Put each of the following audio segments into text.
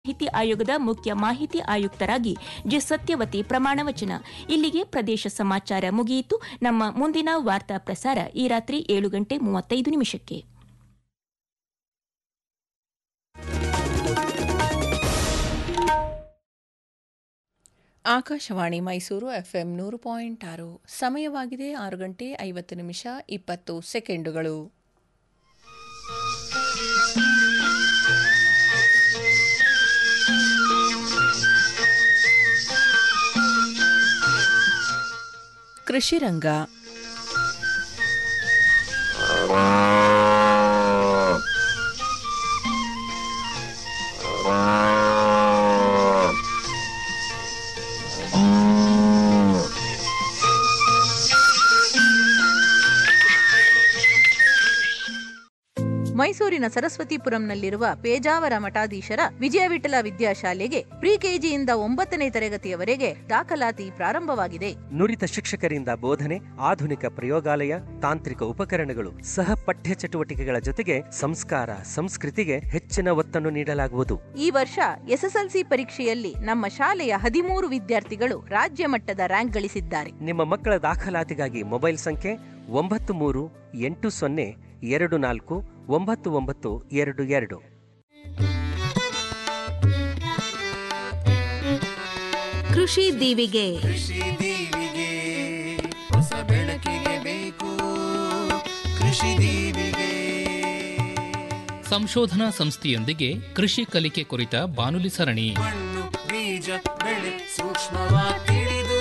ಮಾಹಿತಿ ಆಯೋಗದ ಮುಖ್ಯ ಮಾಹಿತಿ ಆಯುಕ್ತರಾಗಿ ಜೆ ಸತ್ಯವತಿ ಪ್ರಮಾಣ ವಚನ ಇಲ್ಲಿಗೆ ಪ್ರದೇಶ ಸಮಾಚಾರ ಮುಗಿಯಿತು ನಮ್ಮ ಮುಂದಿನ ವಾರ್ತಾ ಪ್ರಸಾರ ಈ ರಾತ್ರಿ ಏಳು ಗಂಟೆ ಮೂವತ್ತೈದು ನಿಮಿಷಕ್ಕೆ ಆಕಾಶವಾಣಿ ಮೈಸೂರು ಎಫ್ಎಂ ನೂರು ಪಾಯಿಂಟ್ ಆರು ಸಮಯವಾಗಿದೆ ಆರು ಗಂಟೆ ಐವತ್ತು ನಿಮಿಷ ಇಪ್ಪತ್ತು ಸೆಕೆಂಡುಗಳು ಕೃಷಿ ರಂಗ ಮೈಸೂರಿನ ಸರಸ್ವತಿಪುರಂನಲ್ಲಿರುವ ಪೇಜಾವರ ಮಠಾಧೀಶರ ವಿಜಯ ವಿಠಲ ವಿದ್ಯಾಶಾಲೆಗೆ ಪ್ರಿ ಕೆಜಿಯಿಂದ ಒಂಬತ್ತನೇ ತರಗತಿಯವರೆಗೆ ದಾಖಲಾತಿ ಪ್ರಾರಂಭವಾಗಿದೆ ನುರಿತ ಶಿಕ್ಷಕರಿಂದ ಬೋಧನೆ ಆಧುನಿಕ ಪ್ರಯೋಗಾಲಯ ತಾಂತ್ರಿಕ ಉಪಕರಣಗಳು ಸಹ ಪಠ್ಯ ಚಟುವಟಿಕೆಗಳ ಜೊತೆಗೆ ಸಂಸ್ಕಾರ ಸಂಸ್ಕೃತಿಗೆ ಹೆಚ್ಚಿನ ಒತ್ತನ್ನು ನೀಡಲಾಗುವುದು ಈ ವರ್ಷ ಎಸ್ಎಸ್ಎಲ್ಸಿ ಪರೀಕ್ಷೆಯಲ್ಲಿ ನಮ್ಮ ಶಾಲೆಯ ಹದಿಮೂರು ವಿದ್ಯಾರ್ಥಿಗಳು ರಾಜ್ಯ ಮಟ್ಟದ ರ್ಯಾಂಕ್ ಗಳಿಸಿದ್ದಾರೆ ನಿಮ್ಮ ಮಕ್ಕಳ ದಾಖಲಾತಿಗಾಗಿ ಮೊಬೈಲ್ ಸಂಖ್ಯೆ ಒಂಬತ್ತು ಮೂರು ಎಂಟು ಸೊನ್ನೆ ಎರಡು ನಾಲ್ಕು ಒಂಬತ್ತು ಒಂಬತ್ತು ಎರಡು ಎರಡು ಕೃಷಿ ದೀವಿಗೆ ಕೃಷಿ ದೀವಿಗೆ ಹೊಸ ಬೆಳಕಿಗೆ ಬೇಕು ಕೃಷಿ ದೀವಿಗೆ ಸಂಶೋಧನಾ ಸಂಸ್ಥೆಯೊಂದಿಗೆ ಕೃಷಿ ಕಲಿಕೆ ಕುರಿತ ಬಾನುಲಿ ಸರಣಿ ಮಣ್ಣು ಬೀಜ ಬೆಳೆ ಸೂಕ್ಷ್ಮವಾಗಿ ತಿಳಿದು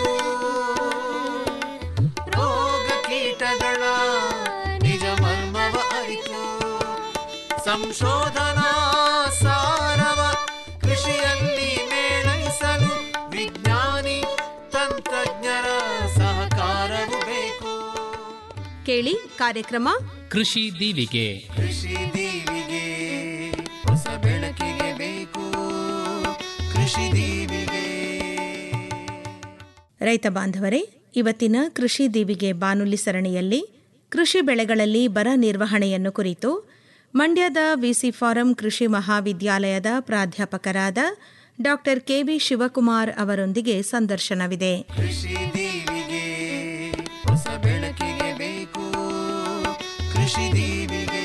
ರೋಗ ಕೀಟಗಳ ನಿಜ ಮರ್ಮವ ಅರಿತು ಸಂಶೋಧನಾ ಸಾರವ ಕೃಷಿಯಲ್ಲಿ ಮೇಳೈಸಲು ವಿಜ್ಞಾನಿ ತಂತ್ರಜ್ಞರ ಸಹಕಾರವು ಬೇಕು ಕೇಳಿ ಕಾರ್ಯಕ್ರಮ ಕೃಷಿ ದೀವಿಗೆ ಕೃಷಿ ದೀವಿಗೆ ಹೊಸ ಬೆಳಕಿಗೆ ಬೇಕು ಕೃಷಿ ದೀವಿಗೆ ರೈತ ಬಾಂಧವರೇ ಇವತ್ತಿನ ಕೃಷಿ ದೀವಿಗೆ ಬಾನುಲಿ ಸರಣಿಯಲ್ಲಿ ಕೃಷಿ ಬೆಳೆಗಳಲ್ಲಿ ಬರ ನಿರ್ವಹಣೆಯನ್ನು ಕುರಿತು ಮಂಡ್ಯದ ವಿಸಿ ಫಾರಂ ಕೃಷಿ ಮಹಾವಿದ್ಯಾಲಯದ ಪ್ರಾಧ್ಯಾಪಕರಾದ ಡಾಕ್ಟರ್ ಕೆವಿ ಶಿವಕುಮಾರ್ ಅವರೊಂದಿಗೆ ಸಂದರ್ಶನವಿದೆ ಕೃಷಿ ದೀವಿಗೆ ಹೊಸ ಬೆಳಕಿಗೆ ಬೇಕು ಕೃಷಿ ದೀವಿಗೆ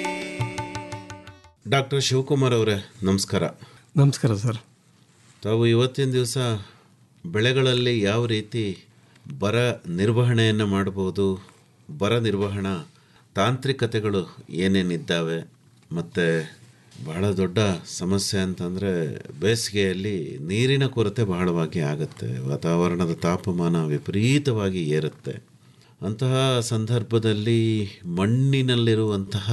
ಡಾಕ್ಟರ್ ಶಿವಕುಮಾರ್ ಅವರೇ ನಮಸ್ಕಾರ ನಮಸ್ಕಾರ ಸರ್ ತಾವು ಇವತ್ತಿನ ದಿವಸ ಬೆಳೆಗಳಲ್ಲಿ ಯಾವ ರೀತಿ ಬರ ನಿರ್ವಹಣೆಯನ್ನು ಮಾಡಬಹುದು ಬರ ನಿರ್ವಹಣಾ ತಾಂತ್ರಿಕತೆಗಳು ಏನೇನಿದ್ದಾವೆ ಮತ್ತು ಬಹಳ ದೊಡ್ಡ ಸಮಸ್ಯೆ ಅಂತಂದರೆ ಬೇಸಿಗೆಯಲ್ಲಿ ನೀರಿನ ಕೊರತೆ ಬಹಳವಾಗಿ ಆಗುತ್ತೆ ವಾತಾವರಣದ ತಾಪಮಾನ ವಿಪರೀತವಾಗಿ ಏರುತ್ತೆ ಅಂತಹ ಸಂದರ್ಭದಲ್ಲಿ ಮಣ್ಣಿನಲ್ಲಿರುವಂತಹ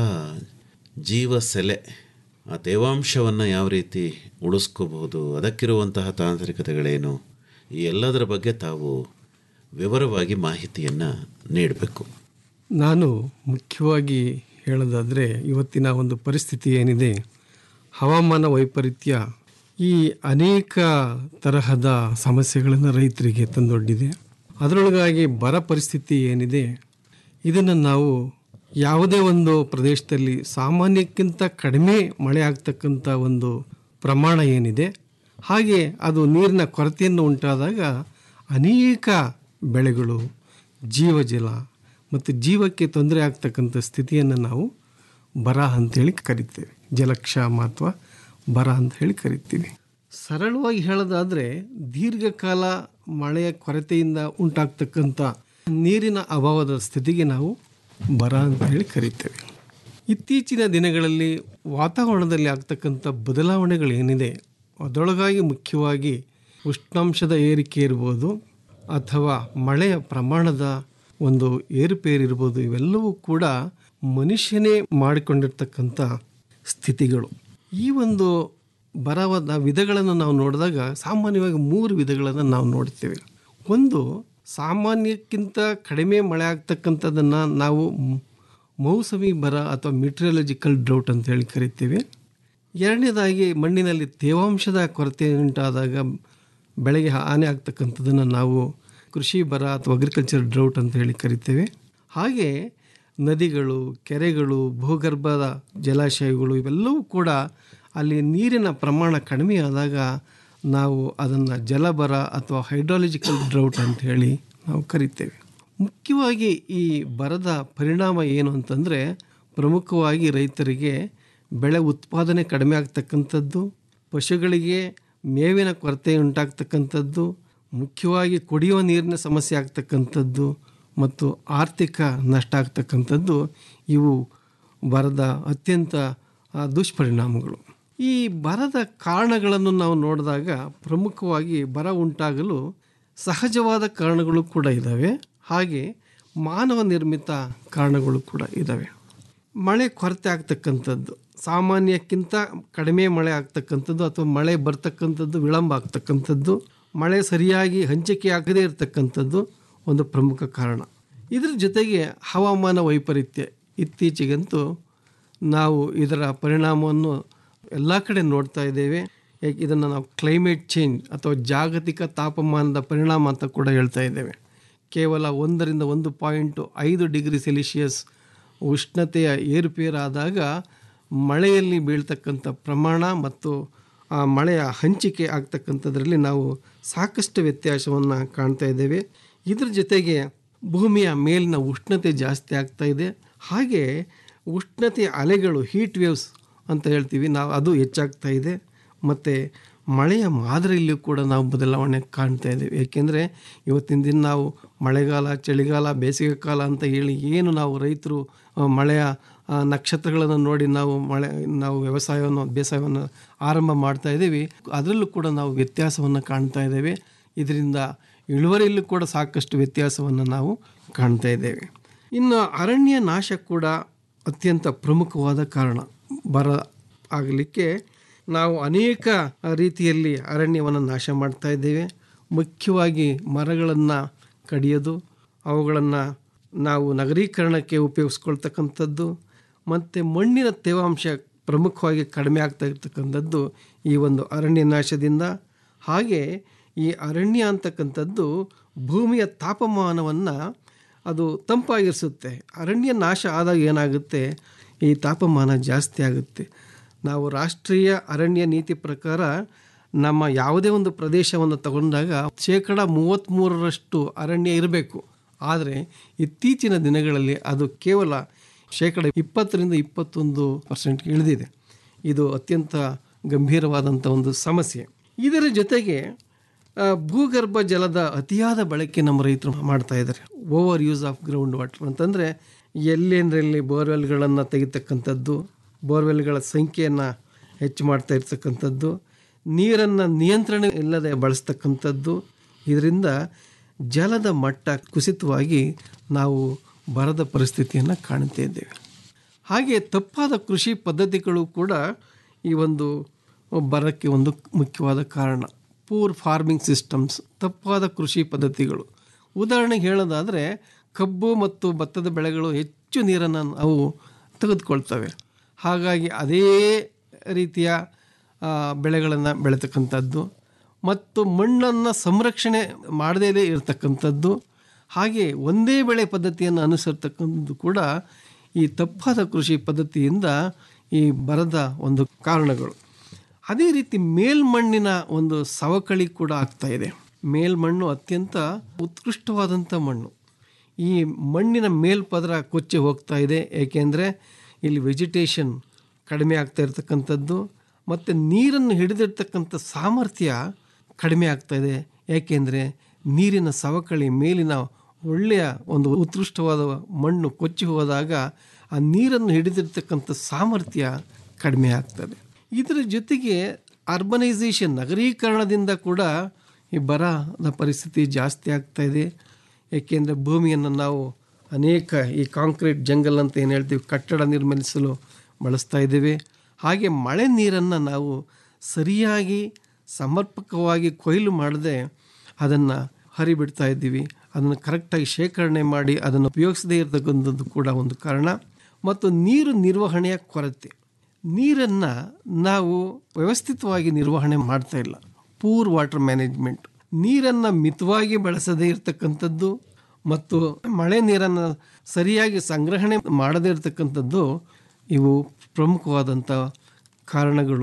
ಜೀವ ಸೆಲೆ ಆ ತೇವಾಂಶವನ್ನು ಯಾವ ರೀತಿ ಉಳಿಸ್ಕೋಬಹುದು ಅದಕ್ಕಿರುವಂತಹ ತಾಂತ್ರಿಕತೆಗಳೇನು ಈ ಎಲ್ಲದರ ಬಗ್ಗೆ ತಾವು ವಿವರವಾಗಿ ಮಾಹಿತಿಯನ್ನು ನೀಡಬೇಕು ನಾನು ಮುಖ್ಯವಾಗಿ ಹೇಳೋದಾದರೆ ಇವತ್ತಿನ ಒಂದು ಪರಿಸ್ಥಿತಿ ಏನಿದೆ ಹವಾಮಾನ ವೈಪರೀತ್ಯ ಈ ಅನೇಕ ತರಹದ ಸಮಸ್ಯೆಗಳನ್ನು ರೈತರಿಗೆ ತಂದೊಡ್ಡಿದೆ ಅದರೊಳಗಾಗಿ ಬರ ಪರಿಸ್ಥಿತಿ ಏನಿದೆ ಇದನ್ನು ನಾವು ಯಾವುದೇ ಒಂದು ಪ್ರದೇಶದಲ್ಲಿ ಸಾಮಾನ್ಯಕ್ಕಿಂತ ಕಡಿಮೆ ಮಳೆ ಆಗ್ತಕ್ಕಂಥ ಒಂದು ಪ್ರಮಾಣ ಏನಿದೆ ಹಾಗೆ ಅದು ನೀರಿನ ಕೊರತೆಯನ್ನು ಉಂಟಾದಾಗ ಅನೇಕ ಬೆಳೆಗಳು ಜೀವಜಲ ಮತ್ತು ಜೀವಕ್ಕೆ ತೊಂದರೆ ಆಗ್ತಕ್ಕಂಥ ಸ್ಥಿತಿಯನ್ನು ನಾವು ಬರ ಅಂತೇಳಿ ಕರಿತೇವೆ ಜಲಕ್ಷಾಮ ಅಥವಾ ಬರ ಅಂತ ಹೇಳಿ ಕರಿತೀವಿ ಸರಳವಾಗಿ ಹೇಳೋದಾದರೆ ದೀರ್ಘಕಾಲ ಮಳೆಯ ಕೊರತೆಯಿಂದ ಉಂಟಾಗ್ತಕ್ಕಂಥ ನೀರಿನ ಅಭಾವದ ಸ್ಥಿತಿಗೆ ನಾವು ಬರ ಅಂತ ಹೇಳಿ ಕರಿತೇವೆ ಇತ್ತೀಚಿನ ದಿನಗಳಲ್ಲಿ ವಾತಾವರಣದಲ್ಲಿ ಆಗ್ತಕ್ಕಂಥ ಬದಲಾವಣೆಗಳೇನಿದೆ ಅದರೊಳಗಾಗಿ ಮುಖ್ಯವಾಗಿ ಉಷ್ಣಾಂಶದ ಏರಿಕೆ ಇರ್ಬೋದು ಅಥವಾ ಮಳೆಯ ಪ್ರಮಾಣದ ಒಂದು ಏರುಪೇರಿರ್ಬೋದು ಇವೆಲ್ಲವೂ ಕೂಡ ಮನುಷ್ಯನೇ ಮಾಡಿಕೊಂಡಿರ್ತಕ್ಕಂಥ ಸ್ಥಿತಿಗಳು ಈ ಒಂದು ಬರವಾದ ವಿಧಗಳನ್ನು ನಾವು ನೋಡಿದಾಗ ಸಾಮಾನ್ಯವಾಗಿ ಮೂರು ವಿಧಗಳನ್ನು ನಾವು ನೋಡ್ತೇವೆ ಒಂದು ಸಾಮಾನ್ಯಕ್ಕಿಂತ ಕಡಿಮೆ ಮಳೆ ಆಗ್ತಕ್ಕಂಥದ್ದನ್ನು ನಾವು ಮ್- ಮೌಸಮಿ ಬರ ಅಥವಾ ಮಿಟ್ರಿಯಾಲಜಿಕಲ್ ಡ್ರೌಟ್ ಅಂತ ಹೇಳಿ ಕರಿತೀವಿ ಎರಡನೇದಾಗಿ ಮಣ್ಣಿನಲ್ಲಿ ತೇವಾಂಶದ ಕೊರತೆ ಉಂಟಾದಾಗ ಬೆಳೆಗೆ ಹಾನಿ ಆಗ್ತಕ್ಕಂಥದ್ದನ್ನು ನಾವು ಕೃಷಿ ಬರ ಅಥವಾ ಅಗ್ರಿಕಲ್ಚರ್ ಡ್ರೌಟ್ ಅಂತ ಹೇಳಿ ಕರಿತೇವೆ ಹಾಗೆ ನದಿಗಳು ಕೆರೆಗಳು ಭೂಗರ್ಭದ ಜಲಾಶಯಗಳು ಇವೆಲ್ಲವೂ ಕೂಡ ಅಲ್ಲಿ ನೀರಿನ ಪ್ರಮಾಣ ಕಡಿಮೆ ಆದಾಗ ನಾವು ಅದನ್ನು ಜಲಬರ ಅಥವಾ ಹೈಡ್ರಾಲಜಿಕಲ್ ಡ್ರೌಟ್ ಅಂತ ಹೇಳಿ ನಾವು ಕರಿತೇವೆ ಮುಖ್ಯವಾಗಿ ಈ ಬರದ ಪರಿಣಾಮ ಏನು ಅಂತಂದರೆ ಪ್ರಮುಖವಾಗಿ ರೈತರಿಗೆ ಬೆಳೆ ಉತ್ಪಾದನೆ ಕಡಿಮೆ ಆಗ್ತಕ್ಕಂಥದ್ದು ಪಶುಗಳಿಗೆ ಮೇವಿನ ಕೊರತೆ ಉಂಟಾಗ್ತಕ್ಕಂಥದ್ದು ಮುಖ್ಯವಾಗಿ ಕುಡಿಯುವ ನೀರಿನ ಸಮಸ್ಯೆ ಆಗ್ತಕ್ಕಂಥದ್ದು ಮತ್ತು ಆರ್ಥಿಕ ನಷ್ಟ ಆಗ್ತಕ್ಕಂಥದ್ದು ಇವು ಬರದ ಅತ್ಯಂತ ಆ, ದುಷ್ಪರಿಣಾಮಗಳು ಈ ಬರದ ಕಾರಣಗಳನ್ನು ನಾವು ನೋಡಿದಾಗ ಪ್ರಮುಖವಾಗಿ ಬರ ಉಂಟಾಗಲು ಸಹಜವಾದ ಕಾರಣಗಳು ಕೂಡ ಇದ್ದಾವೆ ಹಾಗೆ ಮಾನವ ನಿರ್ಮಿತ ಕಾರಣಗಳು ಕೂಡ ಇದ್ದಾವೆ ಮಳೆ ಕೊರತೆ ಆಗ್ತಕ್ಕಂಥದ್ದು ಸಾಮಾನ್ಯಕ್ಕಿಂತ ಕಡಿಮೆ ಮಳೆ ಆಗ್ತಕ್ಕಂಥದ್ದು ಅಥವಾ ಮಳೆ ಬರ್ತಕ್ಕಂಥದ್ದು ವಿಳಂಬ ಆಗ್ತಕ್ಕಂಥದ್ದು ಮಳೆ ಸರಿಯಾಗಿ ಹಂಚಿಕೆ ಆಗದೇ ಇರತಕ್ಕಂಥದ್ದು ಒಂದು ಪ್ರಮುಖ ಕಾರಣ ಇದರ ಜೊತೆಗೆ ಹವಾಮಾನ ವೈಪರೀತ್ಯ ಇತ್ತೀಚೆಗಂತೂ ನಾವು ಇದರ ಪರಿಣಾಮವನ್ನು ಎಲ್ಲ ಕಡೆ ನೋಡ್ತಾ ಇದ್ದೇವೆ ಯಾಕೆ ಇದನ್ನು ನಾವು ಕ್ಲೈಮೇಟ್ ಚೇಂಜ್ ಅಥವಾ ಜಾಗತಿಕ ತಾಪಮಾನದ ಪರಿಣಾಮ ಅಂತ ಕೂಡ ಹೇಳ್ತಾ ಇದ್ದೇವೆ ಕೇವಲ ಒಂದರಿಂದ ಒಂದು ಪಾಯಿಂಟು ಐದು ಡಿಗ್ರಿ ಸೆಲ್ಸಿಯಸ್ ಉಷ್ಣತೆಯ ಏರುಪೇರಾದಾಗ ಮಳೆಯಲ್ಲಿ ಬೀಳ್ತಕ್ಕಂಥ ಪ್ರಮಾಣ ಮತ್ತು ಆ ಮಳೆಯ ಹಂಚಿಕೆ ಆಗ್ತಕ್ಕಂಥದ್ರಲ್ಲಿ ನಾವು ಸಾಕಷ್ಟು ವ್ಯತ್ಯಾಸವನ್ನು ಕಾಣ್ತಾ ಇದ್ದೇವೆ ಇದ್ರ ಜೊತೆಗೆ ಭೂಮಿಯ ಮೇಲಿನ ಉಷ್ಣತೆ ಜಾಸ್ತಿ ಆಗ್ತಾ ಇದೆ ಹಾಗೆ ಉಷ್ಣತೆಯ ಅಲೆಗಳು ಹೀಟ್ ವೇವ್ಸ್ ಅಂತ ಹೇಳ್ತೀವಿ ನಾವು ಅದು ಹೆಚ್ಚಾಗ್ತಾ ಇದೆ ಮತ್ತು ಮಳೆಯ ಮಾದರಿಯಲ್ಲೂ ಕೂಡ ನಾವು ಬದಲಾವಣೆ ಕಾಣ್ತಾ ಇದ್ದೇವೆ ಏಕೆಂದರೆ ಇವತ್ತಿನ ದಿನ ನಾವು ಮಳೆಗಾಲ ಚಳಿಗಾಲ ಬೇಸಿಗೆ ಕಾಲ ಅಂತ ಹೇಳಿ ಏನು ನಾವು ರೈತರು ಆ, ಮಳೆಯ ಆ, ನಕ್ಷತ್ರಗಳನ್ನು ನೋಡಿ ನಾವು ಮಳೆ ನಾವು ವ್ಯವಸಾಯವನ್ನು ಬೇಸಾಯವನ್ನು ಆರಂಭ ಮಾಡ್ತಾ ಇದ್ದೀವಿ ಅದರಲ್ಲೂ ಕೂಡ ನಾವು ವ್ಯತ್ಯಾಸವನ್ನು ಕಾಣ್ತಾ ಇದ್ದೇವೆ ಇದರಿಂದ ಇಳುವರಿಯಲ್ಲೂ ಕೂಡ ಸಾಕಷ್ಟು ವ್ಯತ್ಯಾಸವನ್ನು ನಾವು ಕಾಣ್ತಾ ಇದ್ದೇವೆ ಇನ್ನು ಅರಣ್ಯ ನಾಶ ಕೂಡ ಅತ್ಯಂತ ಪ್ರಮುಖವಾದ ಕಾರಣ ಬರ ಆಗಲಿಕ್ಕೆ ನಾವು ಅನೇಕ ರೀತಿಯಲ್ಲಿ ಅರಣ್ಯವನ್ನು ನಾಶ ಮಾಡ್ತಾ ಇದ್ದೇವೆ ಮುಖ್ಯವಾಗಿ ಮರಗಳನ್ನು ಕಡಿಯೋದು ಅವುಗಳನ್ನು ನಾವು ನಗರೀಕರಣಕ್ಕೆ ಉಪಯೋಗಿಸ್ಕೊಳ್ತಕ್ಕಂಥದ್ದು ಮತ್ತು ಮಣ್ಣಿನ ತೇವಾಂಶ ಪ್ರಮುಖವಾಗಿ ಕಡಿಮೆ ಆಗ್ತಾ ಇರ್ತಕ್ಕಂಥದ್ದು ಈ ಒಂದು ಅರಣ್ಯ ನಾಶದಿಂದ ಹಾಗೆ ಈ ಅರಣ್ಯ ಅಂತಕ್ಕಂಥದ್ದು ಭೂಮಿಯ ತಾಪಮಾನವನ್ನು ಅದು ತಂಪಾಗಿರಿಸುತ್ತೆ ಅರಣ್ಯ ನಾಶ ಆದಾಗ ಏನಾಗುತ್ತೆ ಈ ತಾಪಮಾನ ಜಾಸ್ತಿ ಆಗುತ್ತೆ ನಾವು ರಾಷ್ಟ್ರೀಯ ಅರಣ್ಯ ನೀತಿ ಪ್ರಕಾರ ನಮ್ಮ ಯಾವುದೇ ಒಂದು ಪ್ರದೇಶವನ್ನು ತಗೊಂಡಾಗ ಶೇಕಡ ಮೂವತ್ತ್ಮೂರರಷ್ಟು ಅರಣ್ಯ ಇರಬೇಕು ಆದರೆ ಇತ್ತೀಚಿನ ದಿನಗಳಲ್ಲಿ ಅದು ಕೇವಲ ಶೇಕಡ ಇಪ್ಪತ್ತರಿಂದ ಇಪ್ಪತ್ತೊಂದು ಪರ್ಸೆಂಟ್ ಇಳಿದಿದೆ ಇದು ಅತ್ಯಂತ ಗಂಭೀರವಾದಂಥ ಒಂದು ಸಮಸ್ಯೆ ಇದರ ಜೊತೆಗೆ ಆ, ಭೂಗರ್ಭ ಜಲದ ಅತಿಯಾದ ಬಳಕೆ ನಮ್ಮ ರೈತರು ಮಾಡ್ತಾ ಇದ್ದಾರೆ over use of ground water ಅಂತಂದರೆ ಎಲ್ಲೆಂದರಲ್ಲಿ ಬೋರ್ವೆಲ್ಗಳನ್ನು ತೆಗಿತಕ್ಕಂಥದ್ದು ಬೋರ್ವೆಲ್ಗಳ ಸಂಖ್ಯೆಯನ್ನು ಹೆಚ್ಚು ಮಾಡ್ತಾ ಇರ್ತಕ್ಕಂಥದ್ದು ನೀರನ್ನು ನಿಯಂತ್ರಣ ಇಲ್ಲದೆ ಬಳಸ್ತಕ್ಕಂಥದ್ದು ಇದರಿಂದ ಜಲದ ಮಟ್ಟ ಕುಸಿತವಾಗಿ ನಾವು ಬರದ ಪರಿಸ್ಥಿತಿಯನ್ನು ಕಾಣ್ತಾ ಇದ್ದೇವೆ ಹಾಗೆ ತಪ್ಪಾದ ಕೃಷಿ ಪದ್ಧತಿಗಳು ಕೂಡ ಈ ಒಂದು ಬರಕ್ಕೆ ಒಂದು ಮುಖ್ಯವಾದ ಕಾರಣ ಪೂರ್ ಫಾರ್ಮಿಂಗ್ ಸಿಸ್ಟಮ್ಸ್ ತಪ್ಪಾದ ಕೃಷಿ ಪದ್ಧತಿಗಳು ಉದಾಹರಣೆಗೆ ಹೇಳೋದಾದರೆ ಕಬ್ಬು ಮತ್ತು ಭತ್ತದ ಬೆಳೆಗಳು ಹೆಚ್ಚು ನೀರನ್ನು ಅವು ತೆಗೆದುಕೊಳ್ತವೆ ಹಾಗಾಗಿ ಅದೇ ರೀತಿಯ ಬೆಳೆಗಳನ್ನು ಬೆಳೀತಕ್ಕಂಥದ್ದು ಮತ್ತು ಮಣ್ಣನ್ನು ಸಂರಕ್ಷಣೆ ಮಾಡದೇ ಇರತಕ್ಕಂಥದ್ದು ಹಾಗೆ ಒಂದೇ ಬೆಳೆ ಪದ್ಧತಿಯನ್ನು ಅನುಸರ್ತಕ್ಕಂಥದ್ದು ಕೂಡ ಈ ತಪ್ಪಾದ ಕೃಷಿ ಪದ್ಧತಿಯಿಂದ ಈ ಬರದ ಒಂದು ಕಾರಣಗಳು ಅದೇ ರೀತಿ ಮೇಲ್ಮಣ್ಣಿನ ಒಂದು ಸವಕಳಿ ಕೂಡ ಆಗ್ತಾ ಇದೆ ಮೇಲ್ಮಣ್ಣು ಅತ್ಯಂತ ಉತ್ಕೃಷ್ಟವಾದಂಥ ಮಣ್ಣು ಈ ಮಣ್ಣಿನ ಮೇಲ್ಪದರ ಕೊಚ್ಚಿ ಹೋಗ್ತಾ ಇದೆ ಏಕೆಂದರೆ ಇಲ್ಲಿ ವೆಜಿಟೇಷನ್ ಕಡಿಮೆ ಆಗ್ತಾ ಇರತಕ್ಕಂಥದ್ದು ಮತ್ತು ನೀರನ್ನು ಹಿಡಿದಿರ್ತಕ್ಕಂಥ ಸಾಮರ್ಥ್ಯ ಕಡಿಮೆ ಆಗ್ತಾ ಇದೆ ಏಕೆಂದರೆ ನೀರಿನ ಸವಕಳಿ ಮೇಲಿನ ಒಳ್ಳೆಯ ಒಂದು ಉತ್ಕೃಷ್ಟವಾದ ಮಣ್ಣು ಕೊಚ್ಚಿ ಹೋದಾಗ ಆ ನೀರನ್ನು ಹಿಡಿದಿರ್ತಕ್ಕಂಥ ಸಾಮರ್ಥ್ಯ ಕಡಿಮೆ ಆಗ್ತದೆ ಇದರ ಜೊತೆಗೆ ಅರ್ಬನೈಸೇಷನ್ ನಗರೀಕರಣದಿಂದ ಕೂಡ ಈ ಬರದ ಪರಿಸ್ಥಿತಿ ಜಾಸ್ತಿ ಆಗ್ತಾ ಇದೆ ಏಕೆಂದರೆ ಭೂಮಿಯನ್ನು ನಾವು ಅನೇಕ ಈ ಕಾಂಕ್ರೀಟ್ ಜಂಗಲ್ ಅಂತ ಏನು ಹೇಳ್ತೀವಿ ಕಟ್ಟಡ ನಿರ್ಮಿಸಲು ಬಳಸ್ತಾ ಇದ್ದೇವೆ ಹಾಗೆ ಮಳೆ ನೀರನ್ನು ನಾವು ಸರಿಯಾಗಿ ಸಮರ್ಪಕವಾಗಿ ಕೊಯ್ಲು ಮಾಡದೆ ಅದನ್ನು ಹರಿಬಿಡ್ತಾ ಇದ್ದೀವಿ ಅದನ್ನು ಕರೆಕ್ಟಾಗಿ ಶೇಖರಣೆ ಮಾಡಿ ಅದನ್ನು ಉಪಯೋಗಿಸದೇ ಇರತಕ್ಕಂಥದ್ದು ಕೂಡ ಒಂದು ಕಾರಣ ಮತ್ತು ನೀರು ನಿರ್ವಹಣೆಯ ಕೊರತೆ ನೀರನ್ನು ನಾವು ವ್ಯವಸ್ಥಿತವಾಗಿ ನಿರ್ವಹಣೆ ಮಾಡ್ತಾ ಇಲ್ಲ ಪೂರ್ ವಾಟರ್ ಮ್ಯಾನೇಜ್ಮೆಂಟ್ ನೀರನ್ನು ಮಿತವಾಗಿ ಬಳಸದೇ ಇರತಕ್ಕಂಥದ್ದು ಮತ್ತು ಮಳೆ ನೀರನ್ನು ಸರಿಯಾಗಿ ಸಂಗ್ರಹಣೆ ಮಾಡದೇ ಇರತಕ್ಕಂಥದ್ದು ಇವು ಪ್ರಮುಖವಾದಂಥ ಕಾರಣಗಳು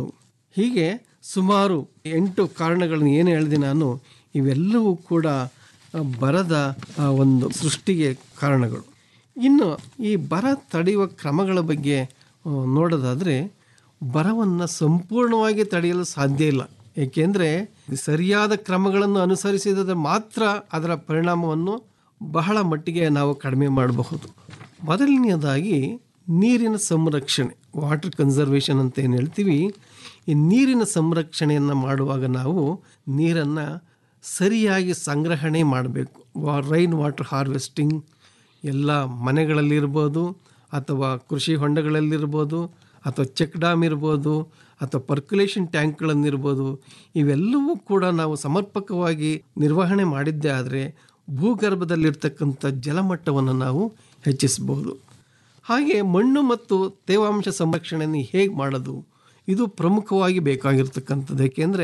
ಹೀಗೆ ಸುಮಾರು ಎಂಟು ಕಾರಣಗಳನ್ನು ಏನು ಹೇಳಿದೆ ನಾನು ಇವೆಲ್ಲವೂ ಕೂಡ ಆ, ಬರದ ಆ, ಒಂದು ಸೃಷ್ಟಿಗೆ ಕಾರಣಗಳು ಇನ್ನು ಈ ಬರ ತಡೆಯುವ ಕ್ರಮಗಳ ಬಗ್ಗೆ ಆ, ನೋಡೋದಾದರೆ ಬರವನ್ನು ಸಂಪೂರ್ಣವಾಗಿ ತಡೆಯಲು ಸಾಧ್ಯ ಇಲ್ಲ ಏಕೆಂದರೆ ಸರಿಯಾದ ಕ್ರಮಗಳನ್ನು ಅನುಸರಿಸಿದರೆ ಮಾತ್ರ ಅದರ ಪರಿಣಾಮವನ್ನು ಬಹಳ ಮಟ್ಟಿಗೆ ನಾವು ಕಡಿಮೆ ಮಾಡಬಹುದು ಮೊದಲನೆಯದಾಗಿ ನೀರಿನ ಸಂರಕ್ಷಣೆ ವಾಟರ್ ಕನ್ಸರ್ವೇಷನ್ ಅಂತ ಏನು ಹೇಳ್ತೀವಿ ಈ ನೀರಿನ ಸಂರಕ್ಷಣೆಯನ್ನು ಮಾಡುವಾಗ ನಾವು ನೀರನ್ನು ಸರಿಯಾಗಿ ಸಂಗ್ರಹಣೆ ಮಾಡಬೇಕು ವಾ ರೈನ್ ವಾಟರ್ ಹಾರ್ವೆಸ್ಟಿಂಗ್ ಎಲ್ಲ ಮನೆಗಳಲ್ಲಿರ್ಬೋದು ಅಥವಾ ಕೃಷಿ ಹೊಂಡಗಳಲ್ಲಿರ್ಬೋದು ಅಥವಾ ಚೆಕ್ ಡ್ಯಾಮ್ ಇರ್ಬೋದು ಅಥವಾ ಪರ್ಕ್ಯುಲೇಷನ್ ಟ್ಯಾಂಕ್ಗಳನ್ನಿರ್ಬೋದು ಇವೆಲ್ಲವೂ ಕೂಡ ನಾವು ಸಮರ್ಪಕವಾಗಿ ನಿರ್ವಹಣೆ ಮಾಡಿದ್ದೇ ಆದರೆ ಭೂಗರ್ಭದಲ್ಲಿರ್ತಕ್ಕಂಥ ಜಲಮಟ್ಟವನ್ನು ನಾವು ಹೆಚ್ಚಿಸಬಹುದು ಹಾಗೆ ಮಣ್ಣು ಮತ್ತು ತೇವಾಂಶ ಸಂರಕ್ಷಣೆಯನ್ನು ಹೇಗೆ ಮಾಡೋದು ಇದು ಪ್ರಮುಖವಾಗಿ ಬೇಕಾಗಿರ್ತಕ್ಕಂಥದ್ದು ಏಕೆಂದರೆ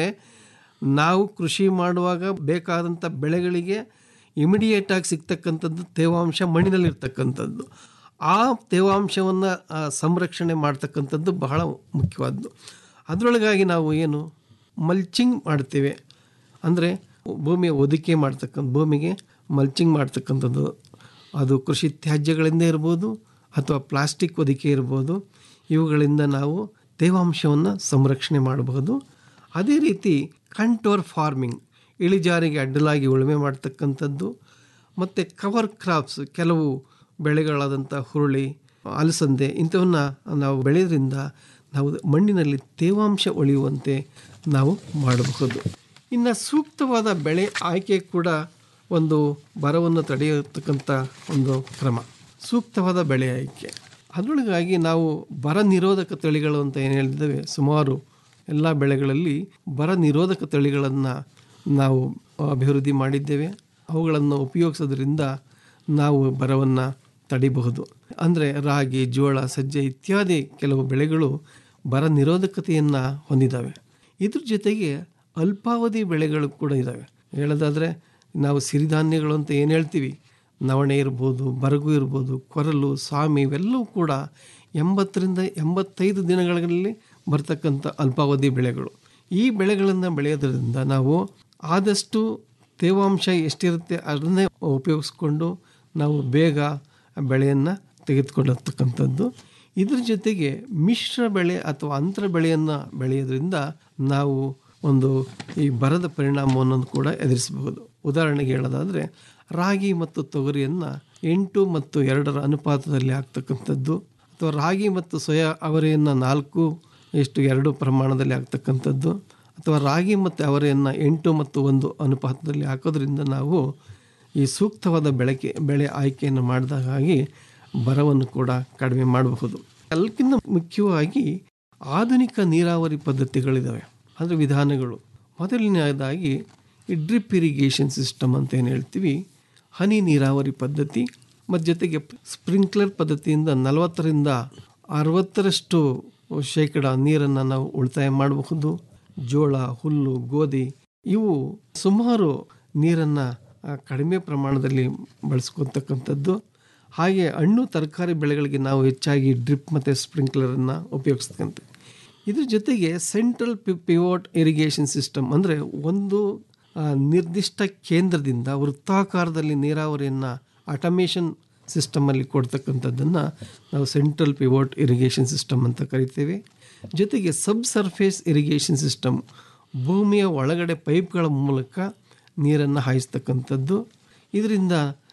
ನಾವು ಕೃಷಿ ಮಾಡುವಾಗ ಬೇಕಾದಂಥ ಬೆಳೆಗಳಿಗೆ ಇಮಿಡಿಯೇಟಾಗಿ ಸಿಗ್ತಕ್ಕಂಥದ್ದು ತೇವಾಂಶ ಮಣ್ಣಿನಲ್ಲಿರ್ತಕ್ಕಂಥದ್ದು ಆ ತೇವಾಂಶವನ್ನು ಸಂರಕ್ಷಣೆ ಮಾಡ್ತಕ್ಕಂಥದ್ದು ಬಹಳ ಮುಖ್ಯವಾದ್ದು ಅದರೊಳಗಾಗಿ ನಾವು ಏನು ಮಲ್ಚಿಂಗ್ ಮಾಡ್ತೇವೆ ಅಂದರೆ ಭೂಮಿಯ ಒದಿಕೆ ಮಾಡ್ತಕ್ಕಂಥ ಭೂಮಿಗೆ ಮಲ್ಚಿಂಗ್ ಮಾಡ್ತಕ್ಕಂಥದ್ದು ಅದು ಕೃಷಿ ತ್ಯಾಜ್ಯಗಳಿಂದ ಇರ್ಬೋದು ಅಥವಾ ಪ್ಲಾಸ್ಟಿಕ್ ಒದಿಕೆ ಇರ್ಬೋದು ಇವುಗಳಿಂದ ನಾವು ತೇವಾಂಶವನ್ನು ಸಂರಕ್ಷಣೆ ಮಾಡಬಹುದು ಅದೇ ರೀತಿ ಕಂಟೋರ್ ಫಾರ್ಮಿಂಗ್ ಇಳಿಜಾರಿಗೆ ಅಡ್ಡಲಾಗಿ ಉಳುಮೆ ಮಾಡ್ತಕ್ಕಂಥದ್ದು ಮತ್ತು ಕವರ್ ಕ್ರಾಪ್ಸ್ ಕೆಲವು ಬೆಳೆಗಳಾದಂಥ ಹುರುಳಿ ಅಲಸಂದೆ ಇಂಥವನ್ನ ನಾವು ಬೆಳೆಯೋದ್ರಿಂದ ನಾವು ಮಣ್ಣಿನಲ್ಲಿ ತೇವಾಂಶ ಉಳಿಯುವಂತೆ ನಾವು ಮಾಡಬಹುದು ಇನ್ನು ಸೂಕ್ತವಾದ ಬೆಳೆ ಆಯ್ಕೆ ಕೂಡ ಒಂದು ಬರವನ್ನು ತಡೆಯತಕ್ಕಂಥ ಒಂದು ಕ್ರಮ ಸೂಕ್ತವಾದ ಬೆಳೆ ಆಯ್ಕೆ ಅದರೊಳಗಾಗಿ ನಾವು ಬರ ನಿರೋಧಕ ತಳಿಗಳು ಅಂತ ಏನು ಹೇಳಿದ್ದೇವೆ ಸುಮಾರು ಎಲ್ಲ ಬೆಳೆಗಳಲ್ಲಿ ಬರ ನಿರೋಧಕ ತಳಿಗಳನ್ನು ನಾವು ಅಭಿವೃದ್ಧಿ ಮಾಡಿದ್ದೇವೆ ಅವುಗಳನ್ನು ಉಪಯೋಗಿಸೋದ್ರಿಂದ ನಾವು ಬರವನ್ನು ತಡಿಬಹುದು ಅಂದರೆ ರಾಗಿ ಜೋಳ ಸಜ್ಜೆ ಇತ್ಯಾದಿ ಕೆಲವು ಬೆಳೆಗಳು ಬರ ನಿರೋಧಕತೆಯನ್ನು ಹೊಂದಿದ್ದಾವೆ ಇದ್ರ ಜೊತೆಗೆ ಅಲ್ಪಾವಧಿ ಬೆಳೆಗಳು ಕೂಡ ಇದ್ದಾವೆ ಹೇಳೋದಾದರೆ ನಾವು ಸಿರಿಧಾನ್ಯಗಳು ಅಂತ ಏನು ಹೇಳ್ತೀವಿ ನವಣೆ ಇರ್ಬೋದು ಬರಗು ಇರ್ಬೋದು ಕೊರಲು ಸಾಮಿ ಇವೆಲ್ಲವೂ ಕೂಡ ಎಂಬತ್ತರಿಂದ ಎಂಬತ್ತೈದು ದಿನಗಳಲ್ಲಿ ಬರ್ತಕ್ಕಂಥ ಅಲ್ಪಾವಧಿ ಬೆಳೆಗಳು ಈ ಬೆಳೆಗಳನ್ನು ಬೆಳೆಯೋದ್ರಿಂದ ನಾವು ಆದಷ್ಟು ತೇವಾಂಶ ಎಷ್ಟಿರುತ್ತೆ ಅದನ್ನೇ ಉಪಯೋಗಿಸ್ಕೊಂಡು ನಾವು ಬೇಗ ಬೆಳೆಯನ್ನು ತೆಗೆದುಕೊಳ್ಳತಕ್ಕಂಥದ್ದು ಇದ್ರ ಜೊತೆಗೆ ಮಿಶ್ರ ಬೆಳೆ ಅಥವಾ ಅಂತರ ಬೆಳೆಯನ್ನು ಬೆಳೆಯೋದ್ರಿಂದ ನಾವು ಒಂದು ಈ ಬರದ ಪರಿಣಾಮವನ್ನು ಕೂಡ ಎದುರಿಸಬಹುದು ಉದಾಹರಣೆಗೆ ಹೇಳೋದಾದರೆ ರಾಗಿ ಮತ್ತು ತೊಗರಿಯನ್ನು ಎಂಟು ಮತ್ತು ಎರಡರ ಅನುಪಾತದಲ್ಲಿ ಹಾಕ್ತಕ್ಕಂಥದ್ದು ಅಥವಾ ರಾಗಿ ಮತ್ತು ಸೋಯಾ ಅವರೆಯನ್ನು ನಾಲ್ಕು ಎಷ್ಟು ಎರಡು ಪ್ರಮಾಣದಲ್ಲಿ ಹಾಕ್ತಕ್ಕಂಥದ್ದು ಅಥವಾ ರಾಗಿ ಮತ್ತು ಅವರೆಯನ್ನು ಎಂಟು ಮತ್ತು ಒಂದು ಅನುಪಾತದಲ್ಲಿ ಹಾಕೋದ್ರಿಂದ ನಾವು ಈ ಸೂಕ್ತವಾದ ಬೆಳಕೆ ಬೆಳೆ ಆಯ್ಕೆಯನ್ನು ಮಾಡಿದಾಗಿ ಬರವನ್ನು ಕೂಡ ಕಡಿಮೆ ಮಾಡಬಹುದು ಎಲ್ಲಕ್ಕಿಂತ ಮುಖ್ಯವಾಗಿ ಆಧುನಿಕ ನೀರಾವರಿ ಪದ್ಧತಿಗಳಿದ್ದಾವೆ ಅಂದರೆ ವಿಧಾನಗಳು ಮೊದಲನೆಯದಾಗಿ ಈ ಡ್ರಿಪ್ ಇರಿಗೇಷನ್ ಸಿಸ್ಟಮ್ ಅಂತ ಏನು ಹೇಳ್ತೀವಿ ಹನಿ ನೀರಾವರಿ ಪದ್ಧತಿ ಮತ್ತು ಜೊತೆಗೆ ಸ್ಪ್ರಿಂಕ್ಲರ್ ಪದ್ಧತಿಯಿಂದ ನಲವತ್ತರಿಂದ ಅರವತ್ತರಷ್ಟು ಶೇಕಡ ನೀರನ್ನು ನಾವು ಉಳಿತಾಯ ಮಾಡಬಹುದು ಜೋಳ ಹುಲ್ಲು ಗೋಧಿ ಇವು ಸುಮಾರು ನೀರನ್ನು ಕಡಿಮೆ ಪ್ರಮಾಣದಲ್ಲಿ ಬಳಸ್ಕೊತಕ್ಕಂಥದ್ದು ಹಾಗೆ ಹಣ್ಣು ತರಕಾರಿ ಬೆಳೆಗಳಿಗೆ ನಾವು ಹೆಚ್ಚಾಗಿ ಡ್ರಿಪ್ ಮತ್ತು ಸ್ಪ್ರಿಂಕ್ಲರನ್ನು ಉಪಯೋಗಿಸ್ತಕ್ಕಂಥ ಇದ್ರ ಜೊತೆಗೆ central P pivot irrigation system ಅಂದರೆ ಒಂದು ಆ, ನಿರ್ದಿಷ್ಟ ಕೇಂದ್ರದಿಂದ ವೃತ್ತಾಕಾರದಲ್ಲಿ ನೀರಾವರಿಯನ್ನು ಆಟೋಮೇಷನ್ ಸಿಸ್ಟಮಲ್ಲಿ ಕೊಡ್ತಕ್ಕಂಥದ್ದನ್ನು ನಾವು ಸೆಂಟ್ರಲ್ ಪಿವೋಟ್ ಇರಿಗೇಷನ್ ಸಿಸ್ಟಮ್ ಅಂತ ಕರಿತೇವೆ ಜೊತೆಗೆ ಸಬ್ ಸರ್ಫೇಸ್ ಇರಿಗೇಷನ್ ಸಿಸ್ಟಮ್ ಭೂಮಿಯ ಒಳಗಡೆ ಪೈಪ್ಗಳ ಮೂಲಕ ನೀರನ್ನು ಹಾಯಿಸ್ತಕ್ಕಂಥದ್ದು ಇದರಿಂದ